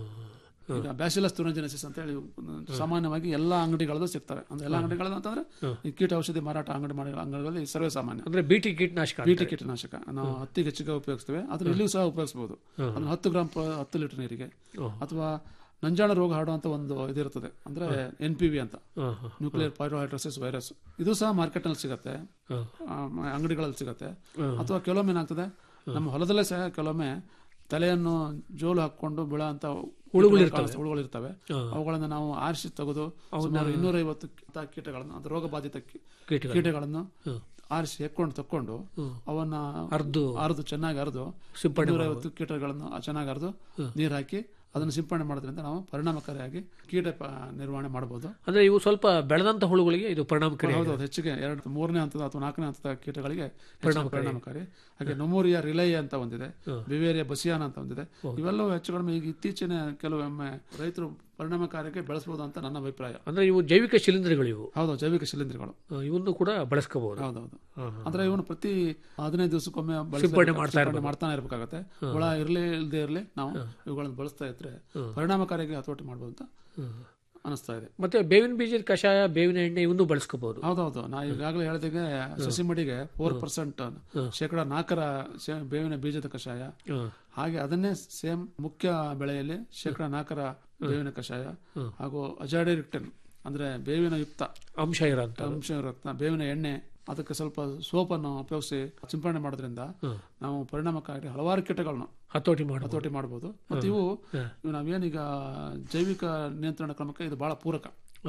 ಈಗ ಬ್ಯಾಸಿಲಸ್ ತುರಂಜನೆಸಿಸ್ ಅಂತ ಹೇಳಿ ಸಾಮಾನ್ಯವಾಗಿ ಎಲ್ಲಾ ಅಂಗಡಿಗಳಲ್ಲೂ ಸಿಗ್ತವೆ ಅಂದ್ರೆ ಎಲ್ಲಾ ಅಂಗಡಿಗಳಲ್ಲೂ ಅಂತಂದ್ರೆ ಈ ಕೀಟ ಔಷಧಿ ಮಾರಾಟ ಅಂಗಡಿ ಮಾಡಿ ಅಂಗಡಿಗಳಲ್ಲಿ ಸರ್ವೇ ಸಾಮಾನ್ಯ ಅಂದ್ರೆ ಬಿಟಿ ಕೀಟನಾಶಕ ಬೀಟಿ ಕೀಟನಾಶಕ ನಾವು ಹತ್ತಿಗೆ ಹೆಚ್ಚಿಗೆ ಉಪಯೋಗಿಸ್ತೇವೆ ಅದನ್ನ ಇಲ್ಲಿಯೂ ಸಹ ಉಪಯೋಗಿಸಬಹುದು ಅದನ್ನ ಹತ್ತು ಗ್ರಾಮ್ ಪ- ಹತ್ತು ಲೀಟರ್ ನೀರಿಗೆ ಅಥವಾ ನಂಜಾಣ ರೋಗ ಹರಡುವಂತ ಒಂದು ಇದಿರ್ತದೆ ಅಂದ್ರೆ ಎನ್ ಪಿ ವಿ ಅಂತ ನ್ಯೂಕ್ಲಿಯರ್ ಪೈರೋಹೈಡ್ರೋಸಿಸ್ ವೈರಸ್ ಇದು ಸಹ ಮಾರ್ಕೆಟ್ ನಲ್ಲಿ ಸಿಗತ್ತೆ ಆ, ಮ- ಅಂಗಡಿಗಳಲ್ಲಿ ಸಿಗತ್ತೆ ಅಥವಾ ಕೆಲವೊಮ್ಮೆ ಏನಾಗ್ತದೆ ನಮ್ಮ ಹೊಲದಲ್ಲೇ ಸಹ ಕೆಲವೊಮ್ಮೆ ತಲೆಯನ್ನು ಜೋಲು ಹಾಕೊಂಡು ಬೀಳೋ ಅಂತ ಹುಳುಗಳು ಇರ್ತವೆ ಅವುಗಳನ್ನ ನಾವು ಆರಿಸಿ ತೆಗೆದು ಸುಮಾರು ಇನ್ನೂರೈವತ್ತು ಕೀಟ- ಕೀಟಗಳನ್ನು ಅದು ರೋಗ ಬಾಧಿತ ಕೀ- ಕೀಟಗಳು. ಕೀಟಗಳನ್ನು ಆರಿಸಿ ಹೆಕ್ಕೊಂಡು ತಕ್ಕೊಂಡು ಅವನ್ನ ಅರ್ದು ಅರ್ದು ಚೆನ್ನಾಗಿ ಅರ್ದು ಸಿಂಪಡಣೆ ಇನ್ನೂರೈವತ್ತು ಕೀಟಗಳನ್ನು ಚೆನ್ನಾಗಿ ಅರ್ದು ನೀರು ಹಾಕಿ ಅದನ್ನು ಸಿಂಪಡಣೆ ಮಾಡೋದ್ರಿಂದ ನಾವು ಪರಿಣಾಮಕಾರಿಯಾಗಿ ಕೀಟ ಪ- ನಿರ್ವಹಣೆ ಮಾಡಬಹುದು ಅಂದ್ರೆ ಇವು ಸ್ವಲ್ಪ ಬೆಳೆದಂತ ಹುಳುಗಳಿಗೆ ಇದು ಪರಿಣಾಮಕಾರಿ ಹೌದು ಅದು ಹೆಚ್ಚಿಗೆ ಎರಡು ಮೂರನೇ ಹಂತದ ಅಥವಾ ನಾಲ್ಕನೇ ಹಂತದ ಕೀಟಗಳಿಗೆ ಹೆಚ್ಚಿನ ಪರಿಣಾಮಕಾರಿ ಹಾಗೆ ನೊಮೋರಿಯಾ ರಿಲೈ ಅಂತ ಒಂದಿದೆ ಬಿವೇರಿಯಾ ಬಸಿಯಾನ ಅಂತ ಒಂದಿದೆ ಇವೆಲ್ಲವೂ ಹೆಚ್ಚು ಕಡಿಮೆ ಈಗ ಇತ್ತೀಚಿನ ಕೆಲವೊಮ್ಮೆ ರೈತರು ಪರಿಣಾಮಕಾರಿಯಾಗಿ ಬೆಳೆಸಬಹುದು ಅಂತ ನನ್ನ ಅಭಿಪ್ರಾಯ ಅಂದ್ರೆ ಇವು ಜೈವಿಕ ಶಿಲೀಂಧ್ರಗಳು ಇವು ಹೌದು ಜೈವಿಕ ಶಿಲೀಂಧ್ರಗಳು ಆ, ಇವನ್ನು ಕೂಡ ಬಳಸ್ಕೋಬಹುದು ಹೌದೌದು ಅಂದ್ರೆ ಇವನು ಪ್ರತಿ ಹದಿನೈದು ದಿವಸಕ್ಕೊಮ್ಮೆ ಬಳಸ್ಲೇಬೇಕು, ಸಿಂಪಡಣೆ ಮಾಡ್ತಾ ಸಿಂಪಡಣೆ ಮಾಡ್ತಾನೆ ಇರ್ಬೇಕಾಗತ್ತೆ ಹುಳ ಇರ್ಲಿ ಇಲ್ಲದೆ ಇರ್ಲಿ ನಾವು ಇವುಗಳನ್ನು ಬಳಸ್ತಾ ಇದ್ರೆ ಪರಿಣಾಮಕಾರಿಯಾಗಿ ಹತೋಟಿ ಮಾಡಬಹುದು ಅಂತ ಅನಿಸ್ತಾ ಇದೆ ಮತ್ತೆ ಬೇವಿನ ಬೀಜದ ಕಷಾಯ ಬೇವಿನ ಎಣ್ಣೆ ಇವನ್ನು ಬಳಸ್ಕೋಬಹುದು ಹೌದೌದು ನಾ ಈಗಾಗಲೇ ಹೇಳಿದಾಗೆ ಸಸಿ ಮಡಿಗೆ ಫೋರ್ ಪರ್ಸೆಂಟ್ ಶೇಕಡ ನಾಲ್ಕರ ಶೇ- ಬೇವಿನ ಬೀಜದ ಕಷಾಯ ಹಾಗೆ ಅದನ್ನೇ ಸೇಮ್ ಮುಖ್ಯ ಬೆಳೆಯಲ್ಲಿ ಶೇಕಡ ನಾಲ್ಕರ ಬೇವಿನ ಕಷಾಯ ಹಾಗೂ ಅಜಾಡಿರಿಕ್ಟನ್ ಅಂದ್ರೆ ಬೇವಿನ ಯುಕ್ತ ಅಂಶ ಇರೋಂತ ಅಂಶ ಇರುತ್ತೆ ಬೇವಿನ ಎಣ್ಣೆ ಅದಕ್ಕೆ ಸ್ವಲ್ಪ ಸೋಪನ್ನು ಉಪಯೋಗಿಸಿ ಸಿಂಪಡಣೆ ಮಾಡೋದ್ರಿಂದ ನಾವು ಪರಿಣಾಮಕಾರಿ ಹಲವಾರು ಕೀಟಗಳನ್ನು ಹತೋಟಿ ಮಾಡಿ ಹತೋಟಿ ಮಾಡಬಹುದು ಮತ್ತು ಇವು ಇವು ನಾವೇನೀಗ ಜೈವಿಕ ನಿಯಂತ್ರಣ ಕ್ರಮಕ್ಕೆ ಇದು ಬಹಳ ಪೂರಕ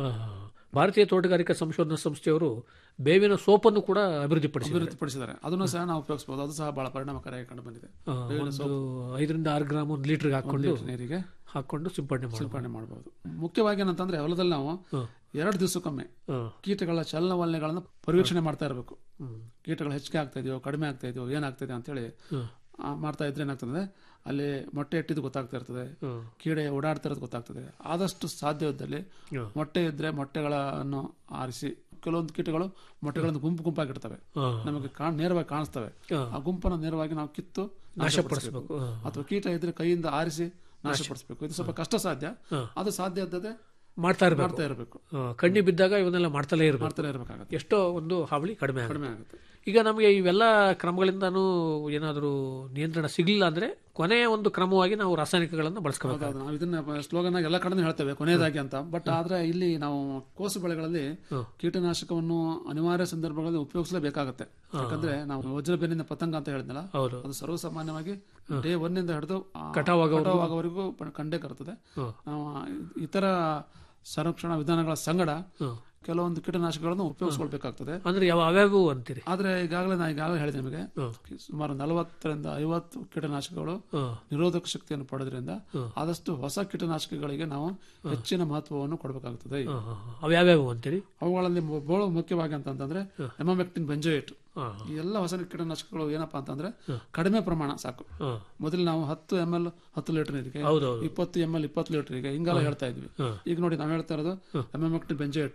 ಭಾರತೀಯ ತೋಟಗಾರಿಕಾ ಸಂಶೋಧನಾ ಸಂಸ್ಥೆಯವರು ಬೇವಿನ ಸೋಪನ್ನು ಕೂಡ ಅಭಿವೃದ್ಧಿಪಡಿಸಿದ್ದಾರೆ ಅಭಿವೃದ್ಧಿಪಡಿಸಿದ್ದಾರೆ ಅದನ್ನು ಸಹ ನಾವು ಉಪಯೋಗಿಸಬಹುದು ಅದು ಸಹ ಬಹಳ ಪರಿಣಾಮಕಾರಿಯಾಗಿ ಕಂಡು ಬಂದಿದೆ ಆ, ಒಂದು ಐದರಿಂದ ಆರು ಗ್ರಾಮ್ ಒಂದು ಲೀಟರ್ಗೆ ಹಾಕೊಂಡು ಲೀಟರ್ ನೀರಿಗೆ ಹಾಕೊಂಡು ಸಿಂಪಡಣೆ ಮಾಡಿ ಸಿಂಪಡಣೆ ಮಾಡಬಹುದು ಮುಖ್ಯವಾಗಿ ಏನಂತಂದ್ರೆ ಹೊಲದಲ್ಲಿ ನಾವು ಎರಡು ದಿವಸಕ್ಕೊಮ್ಮೆ ಕೀಟಗಳ ಚಲನವಲನಗಳನ್ನು ಪರಿವೀಕ್ಷಣೆ ಮಾಡ್ತಾ ಇರಬೇಕು ಕೀಟಗಳು ಹೆಚ್ಚಿಗೆ ಆಗ್ತಾ ಇದೆಯೋ ಕಡಿಮೆ ಆಗ್ತಾ ಇದೆಯೋ ಏನಾಗ್ತಾ ಅಂತೇಳಿ ಆ, ಮಾಡ್ತಾ ಇದ್ರೆ ಏನಾಗ್ತದೆ ಅಲ್ಲಿ ಮೊಟ್ಟೆ ಇಟ್ಟಿದ್ದು ಗೊತ್ತಾಗ್ತಾ ಇರ್ತದೆ ಕೀಡೆ ಓಡಾಡ್ತಾ ಇರೋದು ಗೊತ್ತಾಗ್ತದೆ ಆದಷ್ಟು ಸಾಧ್ಯವಿದ್ದಲ್ಲಿ ಮೊಟ್ಟೆ ಇದ್ರೆ ಮೊಟ್ಟೆಗಳನ್ನು ಆರಿಸಿ ಕೆಲವೊಂದು ಕೀಟಗಳು ಮೊಟ್ಟೆಗಳನ್ನು ಗುಂಪು ಗುಂಪಾಗಿರ್ತವೆ ನಮಗೆ ಕಾಣ್ ನೇರವಾಗಿ ಕಾಣಿಸ್ತವೆ ಆ ಗುಂಪನ್ನು ನೇರವಾಗಿ ನಾವು ಕಿತ್ತು ನಾಶಪಡಿಸಬೇಕು ಅಥವಾ ಕೀಟ ಇದ್ರೆ ಕೈಯಿಂದ ಆರಿಸಿ ನಾಶಪಡಿಸಬೇಕು ಇದು ಸ್ವಲ್ಪ ಕಷ್ಟ ಸಾಧ್ಯ ಅದು ಸಾಧ್ಯ ಇದ್ದದೆ ಮಾಡ್ತಾ ಇರಬೇಕು ಮಾಡ್ತಾ ಇರಬೇಕು ಕಣ್ಣಿ ಬಿದ್ದಾಗ ಇವನ್ನೆಲ್ಲ ಮಾಡ್ತಲೇ ಇರಬೇಕು ಮಾಡ್ತಾನೆ ಇರಬೇಕಾಗತ್ತೆ ಎಷ್ಟೋ ಒಂದು ಹಾವಳಿ ಕಡಿಮೆ ಆಗುತ್ತೆ ಕಡಿಮೆ ಆಗುತ್ತೆ ಈಗ ನಮಗೆ ಇವೆಲ್ಲ ಕ್ರಮಗಳಿಂದನೂ ಏನಾದರೂ ನಿಯಂತ್ರಣ ಸಿಗಲಿಲ್ಲ ಅಂದ್ರೆ ಕೊನೆಯ ಒಂದು ಕ್ರಮವಾಗಿ ನಾವು ರಾಸಾಯನಿಕಗಳನ್ನು ಬಳಸ್ಕೋಬೇಕು ಹೌದು, ನಾವು ಇದನ್ನ ಸ್ಲೋಗನ್ ಆಗಿ ಎಲ್ಲ ಕಡೆ ಹೇಳ್ತೇವೆ ಕೊನೆಯದಾಗಿ ಅಂತ ಬಟ್ ಆದ್ರೆ ಇಲ್ಲಿ ನಾವು ಕೋಸು ಬೆಳೆಗಳಲ್ಲಿ ಕೀಟನಾಶಕವನ್ನು ಅನಿವಾರ್ಯ ಸಂದರ್ಭಗಳಲ್ಲಿ ಉಪಯೋಗಿಸಲೇಬೇಕಾಗುತ್ತೆ ಯಾಕಂದ್ರೆ ನಾವು ವಜ್ರಬೇನಿಂದ ಪತಂಗ ಅಂತ ಹೇಳಿದ್ನಲ್ಲ ಹೌದು ಅದು ಸರ್ವಸಾಮಾನ್ಯವಾಗಿ ಡೇ ಒನ್ ಇಂದ ಹಿಡಿದು ಆ, ಕಟಾವಾಗೋವರೆಗೂ- ಕಟಾವಾಗೋವರೆಗೂ ಪ- ಕಂಡೇ ಕರ್ತದೆ ನಾವು ಇತರ ಸಂರಕ್ಷಣಾ ವಿಧಾನಗಳ ಸಂಗಡ ಕೆಲವೊಂದು ಕೀಟನಾಶಕಗಳನ್ನು ಉಪಯೋಗಿಸ್ಕೊಳ್ಬೇಕಾಗ್ತದೆ ಅಂದ್ರೆ ಯಾವ ಅವ್ಯಾವು ಅಂತೀರಿ ಆದ್ರೆ ಈಗಾಗಲೇ ನಾ ಈಗಾಗಲೇ ಹೇಳಿದೆ ನಿಮಗೆ ಸುಮಾರು ನಲವತ್ತರಿಂದ ಐವತ್ತು ಕೀಟನಾಶಕಗಳು ನಿರೋಧಕ ಶಕ್ತಿಯನ್ನು ಪಡೆದ್ರಿಂದ ಆದಷ್ಟು ಹೊಸ ಕೀಟನಾಶಕಗಳಿಗೆ ನಾವು ಹೆಚ್ಚಿನ ಮಹತ್ವವನ್ನು ಕೊಡಬೇಕಾಗುತ್ತದೆ ಅವ್ಯಾವ್ಯಾವು ಅಂತೀರಿ ಅವುಗಳಲ್ಲಿ ಮು- ಬಹಳ ಮುಖ್ಯವಾಗಿ ಅಂತಂದ್ರೆ ಎಮಮೆಕ್ಟಿನ್ ಬೆಂಜೋಯೇಟ್ ಈ ಎಲ್ಲ ಹೊಸ ಕೀಟನಾಶಕಗಳು ಏನಪ್ಪಾ ಅಂತಂದ್ರೆ ಕಡಿಮೆ ಪ್ರಮಾಣ ಸಾಕು ಮೊದಲು ನಾವು ಹತ್ತು ಎಂ ಎಲ್ ಹತ್ತು ಲೀಟರ್ ನೀರಿಗೆ ಹೌದೌದು. ಇಪ್ಪತ್ತು ಎಂ ಎಲ್ ಇಪ್ಪತ್ತು ಲೀಟರ್ಗೆ ಹಿಂಗೆಲ್ಲ ಹೇಳ್ತಾ ಇದ್ವಿ ಈಗ ನೋಡಿ ನಾವು ಹೇಳ್ತಾ ಇರೋದು ಎಮಮೆಕ್ಟಿನ್ ಬೆಂಜೋಯೇಟ್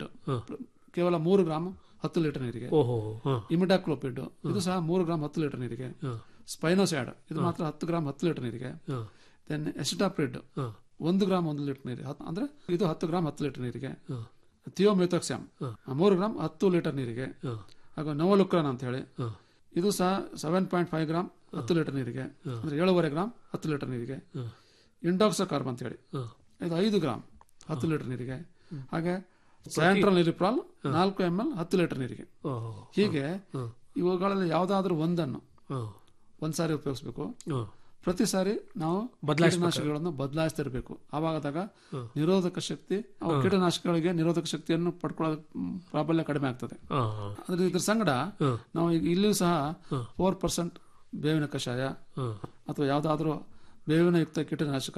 ಕೇವಲ ಮೂರು ಗ್ರಾಮ್ ಹತ್ತು ಲೀಟರ್ ನೀರಿಗೆ ಓಹೋ ಹ. ಇಮಿಡಾಕ್ಲೋಪಿಡ್ ಇದು ಸಹ ಮೂರು ಗ್ರಾಮ್ ಹತ್ತು ಲೀಟರ್ ನೀರಿಗೆ ಸ್ಪೈನೋಸ್ಯಾಡ್ ಇದು ಮಾತ್ರ ಹತ್ತು ಗ್ರಾಮ್ ಹತ್ತು ಲೀಟರ್ ನೀರಿಗೆ ದೆನ್ ಎಸಿಟಾಪ್ರಿಡ್ ಒಂದು ಗ್ರಾಮ್ ಒಂದು ಲೀಟರ್ ನೀರಿಗೆ ಹತ್- ಅಂದ್ರೆ ಇದು ಹತ್ತು ಗ್ರಾಮ್ ಹತ್ತು ಲೀಟರ್ ನೀರಿಗೆ ಥಿಯೋಮಿಥೋಕ್ಸ್ಯಾಮ್ ಮೂರು ಗ್ರಾಮ್ ಹತ್ತು ಲೀಟರ್ ನೀರಿಗೆ ಹಾಗೂ ನವಲುಕ್ರಾನ್ ಅಂತ ಹೇಳಿ ಇದು ಸಹ ಸೆವೆನ್ ಪಾಯಿಂಟ್ ಫೈವ್ ಗ್ರಾಮ್ ಹತ್ತು ಲೀಟರ್ ನೀರಿಗೆ ಅಂದ್ರೆ ಏಳುವರೆ ಗ್ರಾಮ್ ಹತ್ತು ಲೀಟರ್ ನೀರಿಗೆ ಇಂಡಾಕ್ಸೋ ಕಾರ್ಬ್ ಅಂತ ಹೇಳಿ ಇದು ಐದು ಗ್ರಾಮ್ ಹತ್ತು ಲೀಟರ್ ನೀರಿಗೆ ಹಾಗೆ ಸ್ಯಾಂಟ್ರಲ್ ನಿರಿಪ್ರಾಲ್ ನಾಲ್ಕು ಎಂ ಎಲ್ ಹತ್ತು ಲೀಟರ್ ನೀರಿಗೆ ಓಹೋ ಹೀಗೆ ಇವುಗಳಲ್ಲಿ ಯಾವುದಾದ್ರೂ ಒಂದನ್ನು ಹ್ಮ್. ಒಂದ್ಸಾರಿ ಉಪಯೋಗಿಸ್ಬೇಕು ಹ್ಮ್. ಪ್ರತಿ ಸಾರಿ ನಾವು ಬದ್ಲಾಯಿಸ್ಬೇಕು. ಕೀಟನಾಶಕಗಳನ್ನು ಬದಲಾಯಿಸ್ತಿರ್ಬೇಕು ಆವಾಗದಾಗ ನಿರೋಧಕ ಶಕ್ತಿ ಅವು ಕೀಟನಾಶಕಗಳಿಗೆ ನಿರೋಧಕ ಶಕ್ತಿಯನ್ನು ಪಡ್ಕೊಳ್ಳೋ ಮ್, ಪ್ರಾಬಲ್ಯ ಕಡಿಮೆ ಆಗ್ತದೆ ಹ, ಹ. ಅದ್ರ ಇದ್ರ ಸಂಗಡ ನಾವು ಈಗ ಇಲ್ಲಿಯೂ ಸಹ ಫೋರ್ ಪರ್ಸೆಂಟ್ ಬೇವಿನ ಕಷಾಯ ಅಥವಾ ಯಾವುದಾದ್ರೂ ಬೇವಿನ ಯುಕ್ತ ಕೀಟನಾಶಕ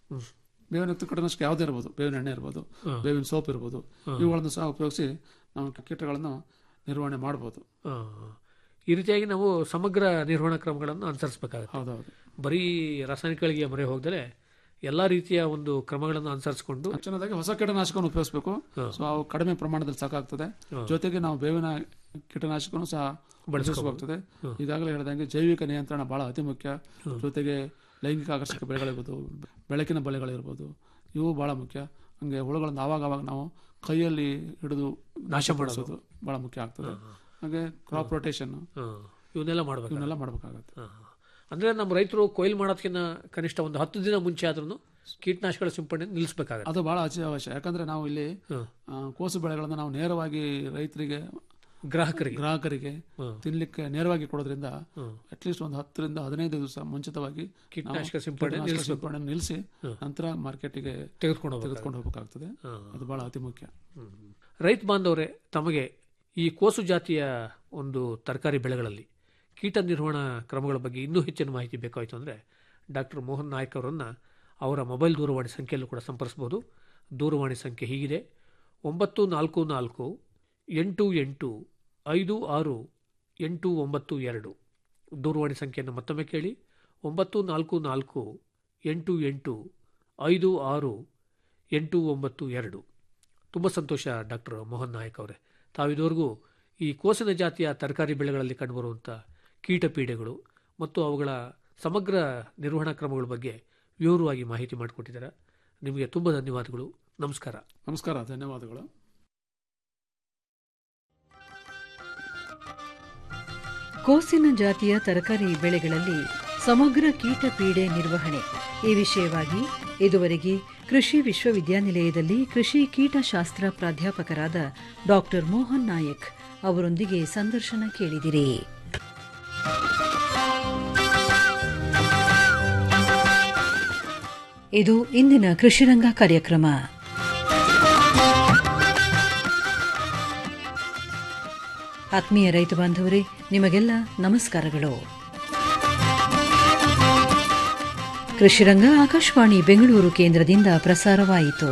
ಬೇವಿನ ಯುಕ್ತ ಕೀಟನಾಶಕ ಯಾವುದೇ ಇರ್ಬೋದು ಬೇವಿನ ಎಣ್ಣೆ ಇರ್ಬೋದು ಬೇವಿನ ಸೋಪ್ ಇರ್ಬೋದು ಇವುಗಳನ್ನು ಸಹ ಉಪಯೋಗಿಸಿ ನಾವು ಕೀಟಗಳನ್ನು ನಿರ್ವಹಣೆ ಮಾಡಬಹುದು ಹ. ಈ ರೀತಿಯಾಗಿ ನಾವು ಸಮಗ್ರ ನಿರ್ವಹಣಾ ಕ್ರಮಗಳನ್ನು ಅನುಸರಿಸಬೇಕಾಗುತ್ತೆ ಹೌದೌದು ಬರೀ ರಾಸಾಯನಿಕಗಳಿಗೆ ಮೊರೆ ಹೋಗದೆ ಎಲ್ಲಾ ರೀತಿಯ ಒಂದು ಕ್ರಮಗಳನ್ನು ಅನುಸರಿಸಿಕೊಂಡು ಹೆಚ್ಚಿನದಾಗಿ ಹೊಸ ಕೀಟನಾಶಕವನ್ನು ಉಪಯೋಗಿಸಬೇಕು ಸೊ ಅವು ಕಡಿಮೆ ಪ್ರಮಾಣದಲ್ಲಿ ಸಾಕಾಗ್ತದೆ ಜೊತೆಗೆ ನಾವು ಬೇವಿನ ಕೀಟನಾಶಕನು ಸಹ ಬಳಸಬೇಕಾಗ್ತದೆ ಈಗಾಗಲೇ ಹೇಳಿದಂಗೆ ಜೈವಿಕ ನಿಯಂತ್ರಣ ಬಹಳ ಅತಿ ಮುಖ್ಯ ಜೊತೆಗೆ ಲೈಂಗಿಕ ಆಕರ್ಷಕ ಬೆಳೆಗಳಿರ್ಬೋದು ಬೆಳಕಿನ ಬಲೆಗಳಿರ್ಬೋದು ಇವು ಬಹಳ ಮುಖ್ಯ ಹಂಗೆ ಹುಳುಗಳನ್ನು ಆವಾಗ ಆವಾಗ ನಾವು ಕೈಯಲ್ಲಿ ಹಿಡಿದು ನಾಶಪಡಿಸೋದು ಬಹಳ ಮುಖ್ಯ ಆಗ್ತದೆ ಹಾಗೆ ಕ್ರಾಪ್ ರೊಟೇಷನ್ ಹ. ಇವನ್ನೆಲ್ಲ ಮಾಡ್ಬೇಕು ಇವನ್ನೆಲ್ಲ ಮಾಡಬೇಕಾಗತ್ತೆ ಹ. ಅಂದ್ರೆ ನಮ್ಮ ರೈತರು ಕೊಯ್ಲು ಮಾಡೋದಕ್ಕಿಂತ ಕನಿಷ್ಠ ಒಂದು ಹತ್ತು ದಿನ ಮುಂಚೆ ಆದ್ರೂ ಕೀಟನಾಶಕಗಳ ಸಿಂಪಡಣೆ ನಿಲ್ಲಿಸಬೇಕಾಗತ್ತೆ ಅದು ಬಹಳ ಅತಿ ಅವಶ್ಯ ಯಾಕಂದ್ರೆ ನಾವು ಇಲ್ಲಿ ಆ, ಕೋಸು ಬೆಳೆಗಳನ್ನು ನಾವು ನೇರವಾಗಿ ರೈತರಿಗೆ ಗ್ರಾಹಕರಿಗೆ ಗ್ರಾಹಕರಿಗೆ ತಿನ್ಲಿಕ್ಕೆ ನೇರವಾಗಿ ಕೊಡೋದ್ರಿಂದ ಅಟ್ಲೀಸ್ಟ್ ಒಂದು ಹತ್ತರಿಂದ ಹದಿನೈದು ದಿವಸ ಮುಂಚಿತವಾಗಿ ಕೀಟನಾಶಕ ನಾವು ಸಿಂಪಡಣೆ ಕೀಟನಾಶಕ ನಿಲ್ಲಿಸ್ಬೇಕು. ಸಿಂಪಡಣೆ ನಿಲ್ಲಿಸಿ ನಂತರ ಮಾರ್ಕೆಟಿಗೆ ತೆಗೆದುಕೊಂಡು ಹೋಗ್ಬೇಕು ತೆಗೆದುಕೊಂಡು ಹೋಗಬೇಕಾಗ್ತದೆ ಅದು ಬಹಳ ಅತಿ ಮುಖ್ಯ ರೈತ ಬಾಂಧವರೇ ತಮಗೆ ಈ ಕೋಸು ಜಾತಿಯ ಒಂದು ತರಕಾರಿ ಬೆಳೆಗಳಲ್ಲಿ ಕೀಟ ನಿರ್ವಹಣಾ ಕ್ರಮಗಳ ಬಗ್ಗೆ ಇನ್ನೂ ಹೆಚ್ಚಿನ ಮಾಹಿತಿ ಬೇಕಾಯಿತು ಅಂದರೆ ಡಾಕ್ಟರ್ ಮೋಹನ್ ನಾಯ್ಕ್ ಅವರನ್ನು ಅವರ ಮೊಬೈಲ್ ದೂರವಾಣಿ ಸಂಖ್ಯೆಯಲ್ಲೂ ಕೂಡ ಸಂಪರ್ಸ್ಬೋದು ದೂರವಾಣಿ ಸಂಖ್ಯೆ ಹೀಗಿದೆ ಒಂಬತ್ತು ನಾಲ್ಕು ನಾಲ್ಕು ಎಂಟು ಎಂಟು ಐದು ಆರು ಎಂಟು ಒಂಬತ್ತು ಎರಡು ದೂರವಾಣಿ ಸಂಖ್ಯೆಯನ್ನು ಮತ್ತೊಮ್ಮೆ ಕೇಳಿ ಒಂಬತ್ತು ನಾಲ್ಕು ನಾಲ್ಕು ಎಂಟು ಎಂಟು ಐದು ಆರು ಎಂಟು ಒಂಬತ್ತು ಎರಡು ತುಂಬ ಸಂತೋಷ ಡಾಕ್ಟರ್ ಮೋಹನ್ ನಾಯಕ್ ಅವರೇ ತಾವಿದುವರೆಗೂ ಈ ಕೋಸಿನ ಜಾತಿಯ ತರಕಾರಿ ಬೆಳೆಗಳಲ್ಲಿ ಕಂಡುಬರುವಂಥ ಕೀಟ ಪೀಡೆಗಳು ಮತ್ತು ಅವುಗಳ ಸಮಗ್ರ ನಿರ್ವಹಣಾ ಕ್ರಮಗಳ ಬಗ್ಗೆ ವಿವರವಾಗಿ ಮಾಹಿತಿ ಮಾಡಿಕೊಟ್ಟಿದ್ದಾರೆ ನಿಮಗೆ ತುಂಬ ಧನ್ಯವಾದಗಳು ನಮಸ್ಕಾರ ನಮಸ್ಕಾರ ಧನ್ಯವಾದಗಳು ಕೋಸಿನ ಜಾತಿಯ ತರಕಾರಿ ಬೆಳೆಗಳಲ್ಲಿ ಸಮಗ್ರ ಕೀಟ ಪೀಡೆ ನಿರ್ವಹಣೆ ಈ ವಿಷಯವಾಗಿ ಇದುವರೆಗೆ ಕೃಷಿ ವಿಶ್ವವಿದ್ಯಾನಿಲಯದಲ್ಲಿ ಕೃಷಿ ಕೀಟಶಾಸ್ತ್ರ ಪ್ರಾಧ್ಯಾಪಕರಾದ ಡಾಕ್ಟರ್ ಮೋಹನ್ ನಾಯಕ್ ಅವರೊಂದಿಗೆ ಸಂದರ್ಶನ ಕೇಳಿದಿರಿ ಇದು ಇಂದಿನ ಕೃಷಿರಂಗ ಕಾರ್ಯಕ್ರಮ ಆತ್ಮೀಯ ರೈತ ಬಾಂಧವರೇ ನಿಮಗೆಲ್ಲ ನಮಸ್ಕಾರಗಳು ಕೃಷಿರಂಗ ಆಕಾಶವಾಣಿ ಬೆಂಗಳೂರು ಕೇಂದ್ರದಿಂದ ಪ್ರಸಾರವಾಯಿತು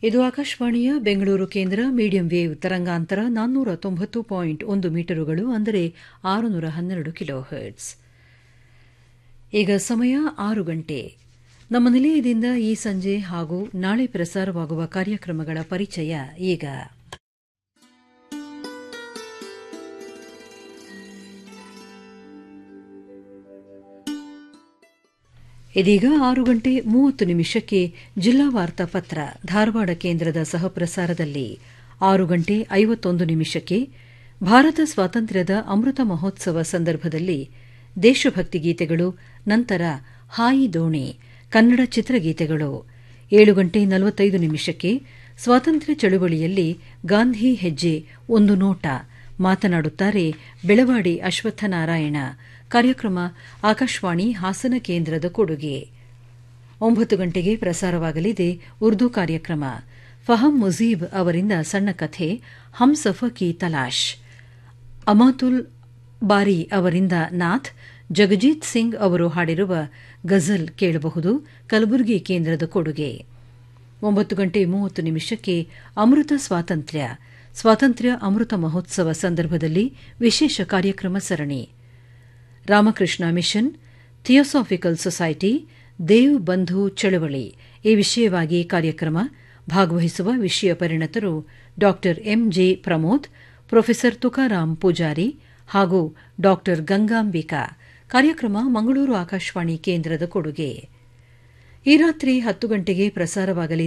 ಇದು ಆಕಾಶವಾಣಿಯ ಬೆಂಗಳೂರು ಕೇಂದ್ರ ಮೀಡಿಯಂ ವೇವ್ ತರಂಗಾಂತರ ನಾನ್ನೂರ ತೊಂಬತ್ತು ಪಾಯಿಂಟ್ ಒಂದು ಮೀಟರುಗಳು ಅಂದರೆ ಆರುನೂರ ಹನ್ನೆರಡು ಕಿಲೋ ಹರ್ಟ್ಸ್ ಈಗ ಸಮಯ ಆರು ಗಂಟೆ ನಮ್ಮ ನಿಲಯದಿಂದ ಈ ಸಂಜೆ ಹಾಗೂ ನಾಳೆ ಪ್ರಸಾರವಾಗುವ ಕಾರ್ಯಕ್ರಮಗಳ ಪರಿಚಯ ಈಗ ಇದೀಗ ಆರು ಗಂಟೆ ಮೂವತ್ತು ನಿಮಿಷಕ್ಕೆ ಜಿಲ್ಲಾ ವಾರ್ತಾ ಪತ್ರ ಧಾರವಾಡ ಕೇಂದ್ರದ ಸಹಪ್ರಸಾರದಲ್ಲಿ ಆರು ಗಂಟೆ ಐವತ್ತೊಂದು ನಿಮಿಷಕ್ಕೆ ಭಾರತ ಸ್ವಾತಂತ್ರ್ಯದ ಅಮೃತ ಮಹೋತ್ಸವ ಸಂದರ್ಭದಲ್ಲಿ ದೇಶಭಕ್ತಿ ಗೀತೆಗಳು ನಂತರ ಹಾಯಿ ದೋಣಿ ಕನ್ನಡ ಚಿತ್ರಗೀತೆಗಳು ಏಳು ಗಂಟೆ ನಲವತ್ತೈದು ನಿಮಿಷಕ್ಕೆ ಸ್ವಾತಂತ್ರ್ಯ ಚಳುವಳಿಯಲ್ಲಿ ಗಾಂಧಿ ಹೆಜ್ಜೆ ಒಂದು ನೋಟ ಮಾತನಾಡುತ್ತಾರೆ ಬೆಳವಾಡಿ ಅಶ್ವತ್ಥನಾರಾಯಣ ಕಾರ್ಯಕ್ರಮ ಆಕಾಶವಾಣಿ ಹಾಸನ ಕೇಂದ್ರದ ಕೊಡುಗೆ ಒಂಬತ್ತು ಗಂಟೆಗೆ ಪ್ರಸಾರವಾಗಲಿದೆ ಉರ್ದು ಕಾರ್ಯಕ್ರಮ ಫಹಂ ಮುಜೀಬ್ ಅವರಿಂದ ಸಣ್ಣ ಕಥೆ ಹಮ್ ಸಫ ಕಿ ತಲಾಶ್ ಅಮಾತುಲ್ ಬಾರಿ ಅವರಿಂದ ನಾಥ್ ಜಗಜೀತ್ ಸಿಂಗ್ ಅವರು ಹಾಡಿರುವ ಗಜಲ್ ಕೇಳಬಹುದು ಕಲಬುರಗಿ ಕೇಂದ್ರದ ಕೊಡುಗೆ ಒಂಬತ್ತು ಗಂಟೆ ಮೂವತ್ತು ನಿಮಿಷಕ್ಕೆ ಅಮೃತ ಸ್ವಾತಂತ್ರ್ಯ ಸ್ವಾತಂತ್ರ್ಯ ಅಮೃತ ಮಹೋತ್ಸವ ಸಂದರ್ಭದಲ್ಲಿ ವಿಶೇಷ ಕಾರ್ಯಕ್ರಮ ಸರಣಿ ರಾಮಕೃಷ್ಣ ಮಿಷನ್ ಥಿಯೋಸಾಫಿಕಲ್ ಸೊಸೈಟಿ ದೇವ್ ಬಂಧು ಚಳವಳಿ ಈ ವಿಷಯವಾಗಿ ಕಾರ್ಯಕ್ರಮ ಭಾಗವಹಿಸುವ ವಿಷಯ ಪರಿಣತರು Dr M J Pramod professor Tukaram Poojari ಹಾಗೂ ಡಾ ಗಂಗಾಂಬಿಕಾ ಕಾರ್ಯಕ್ರಮ ಮಂಗಳೂರು ಆಕಾಶವಾಣಿ ಕೇಂದ್ರದ ಕೊಡುಗೆ ಈ ರಾತ್ರಿ ಹತ್ತು ಗಂಟೆಗೆ ಪ್ರಸಾರವಾಗಲಿದೆ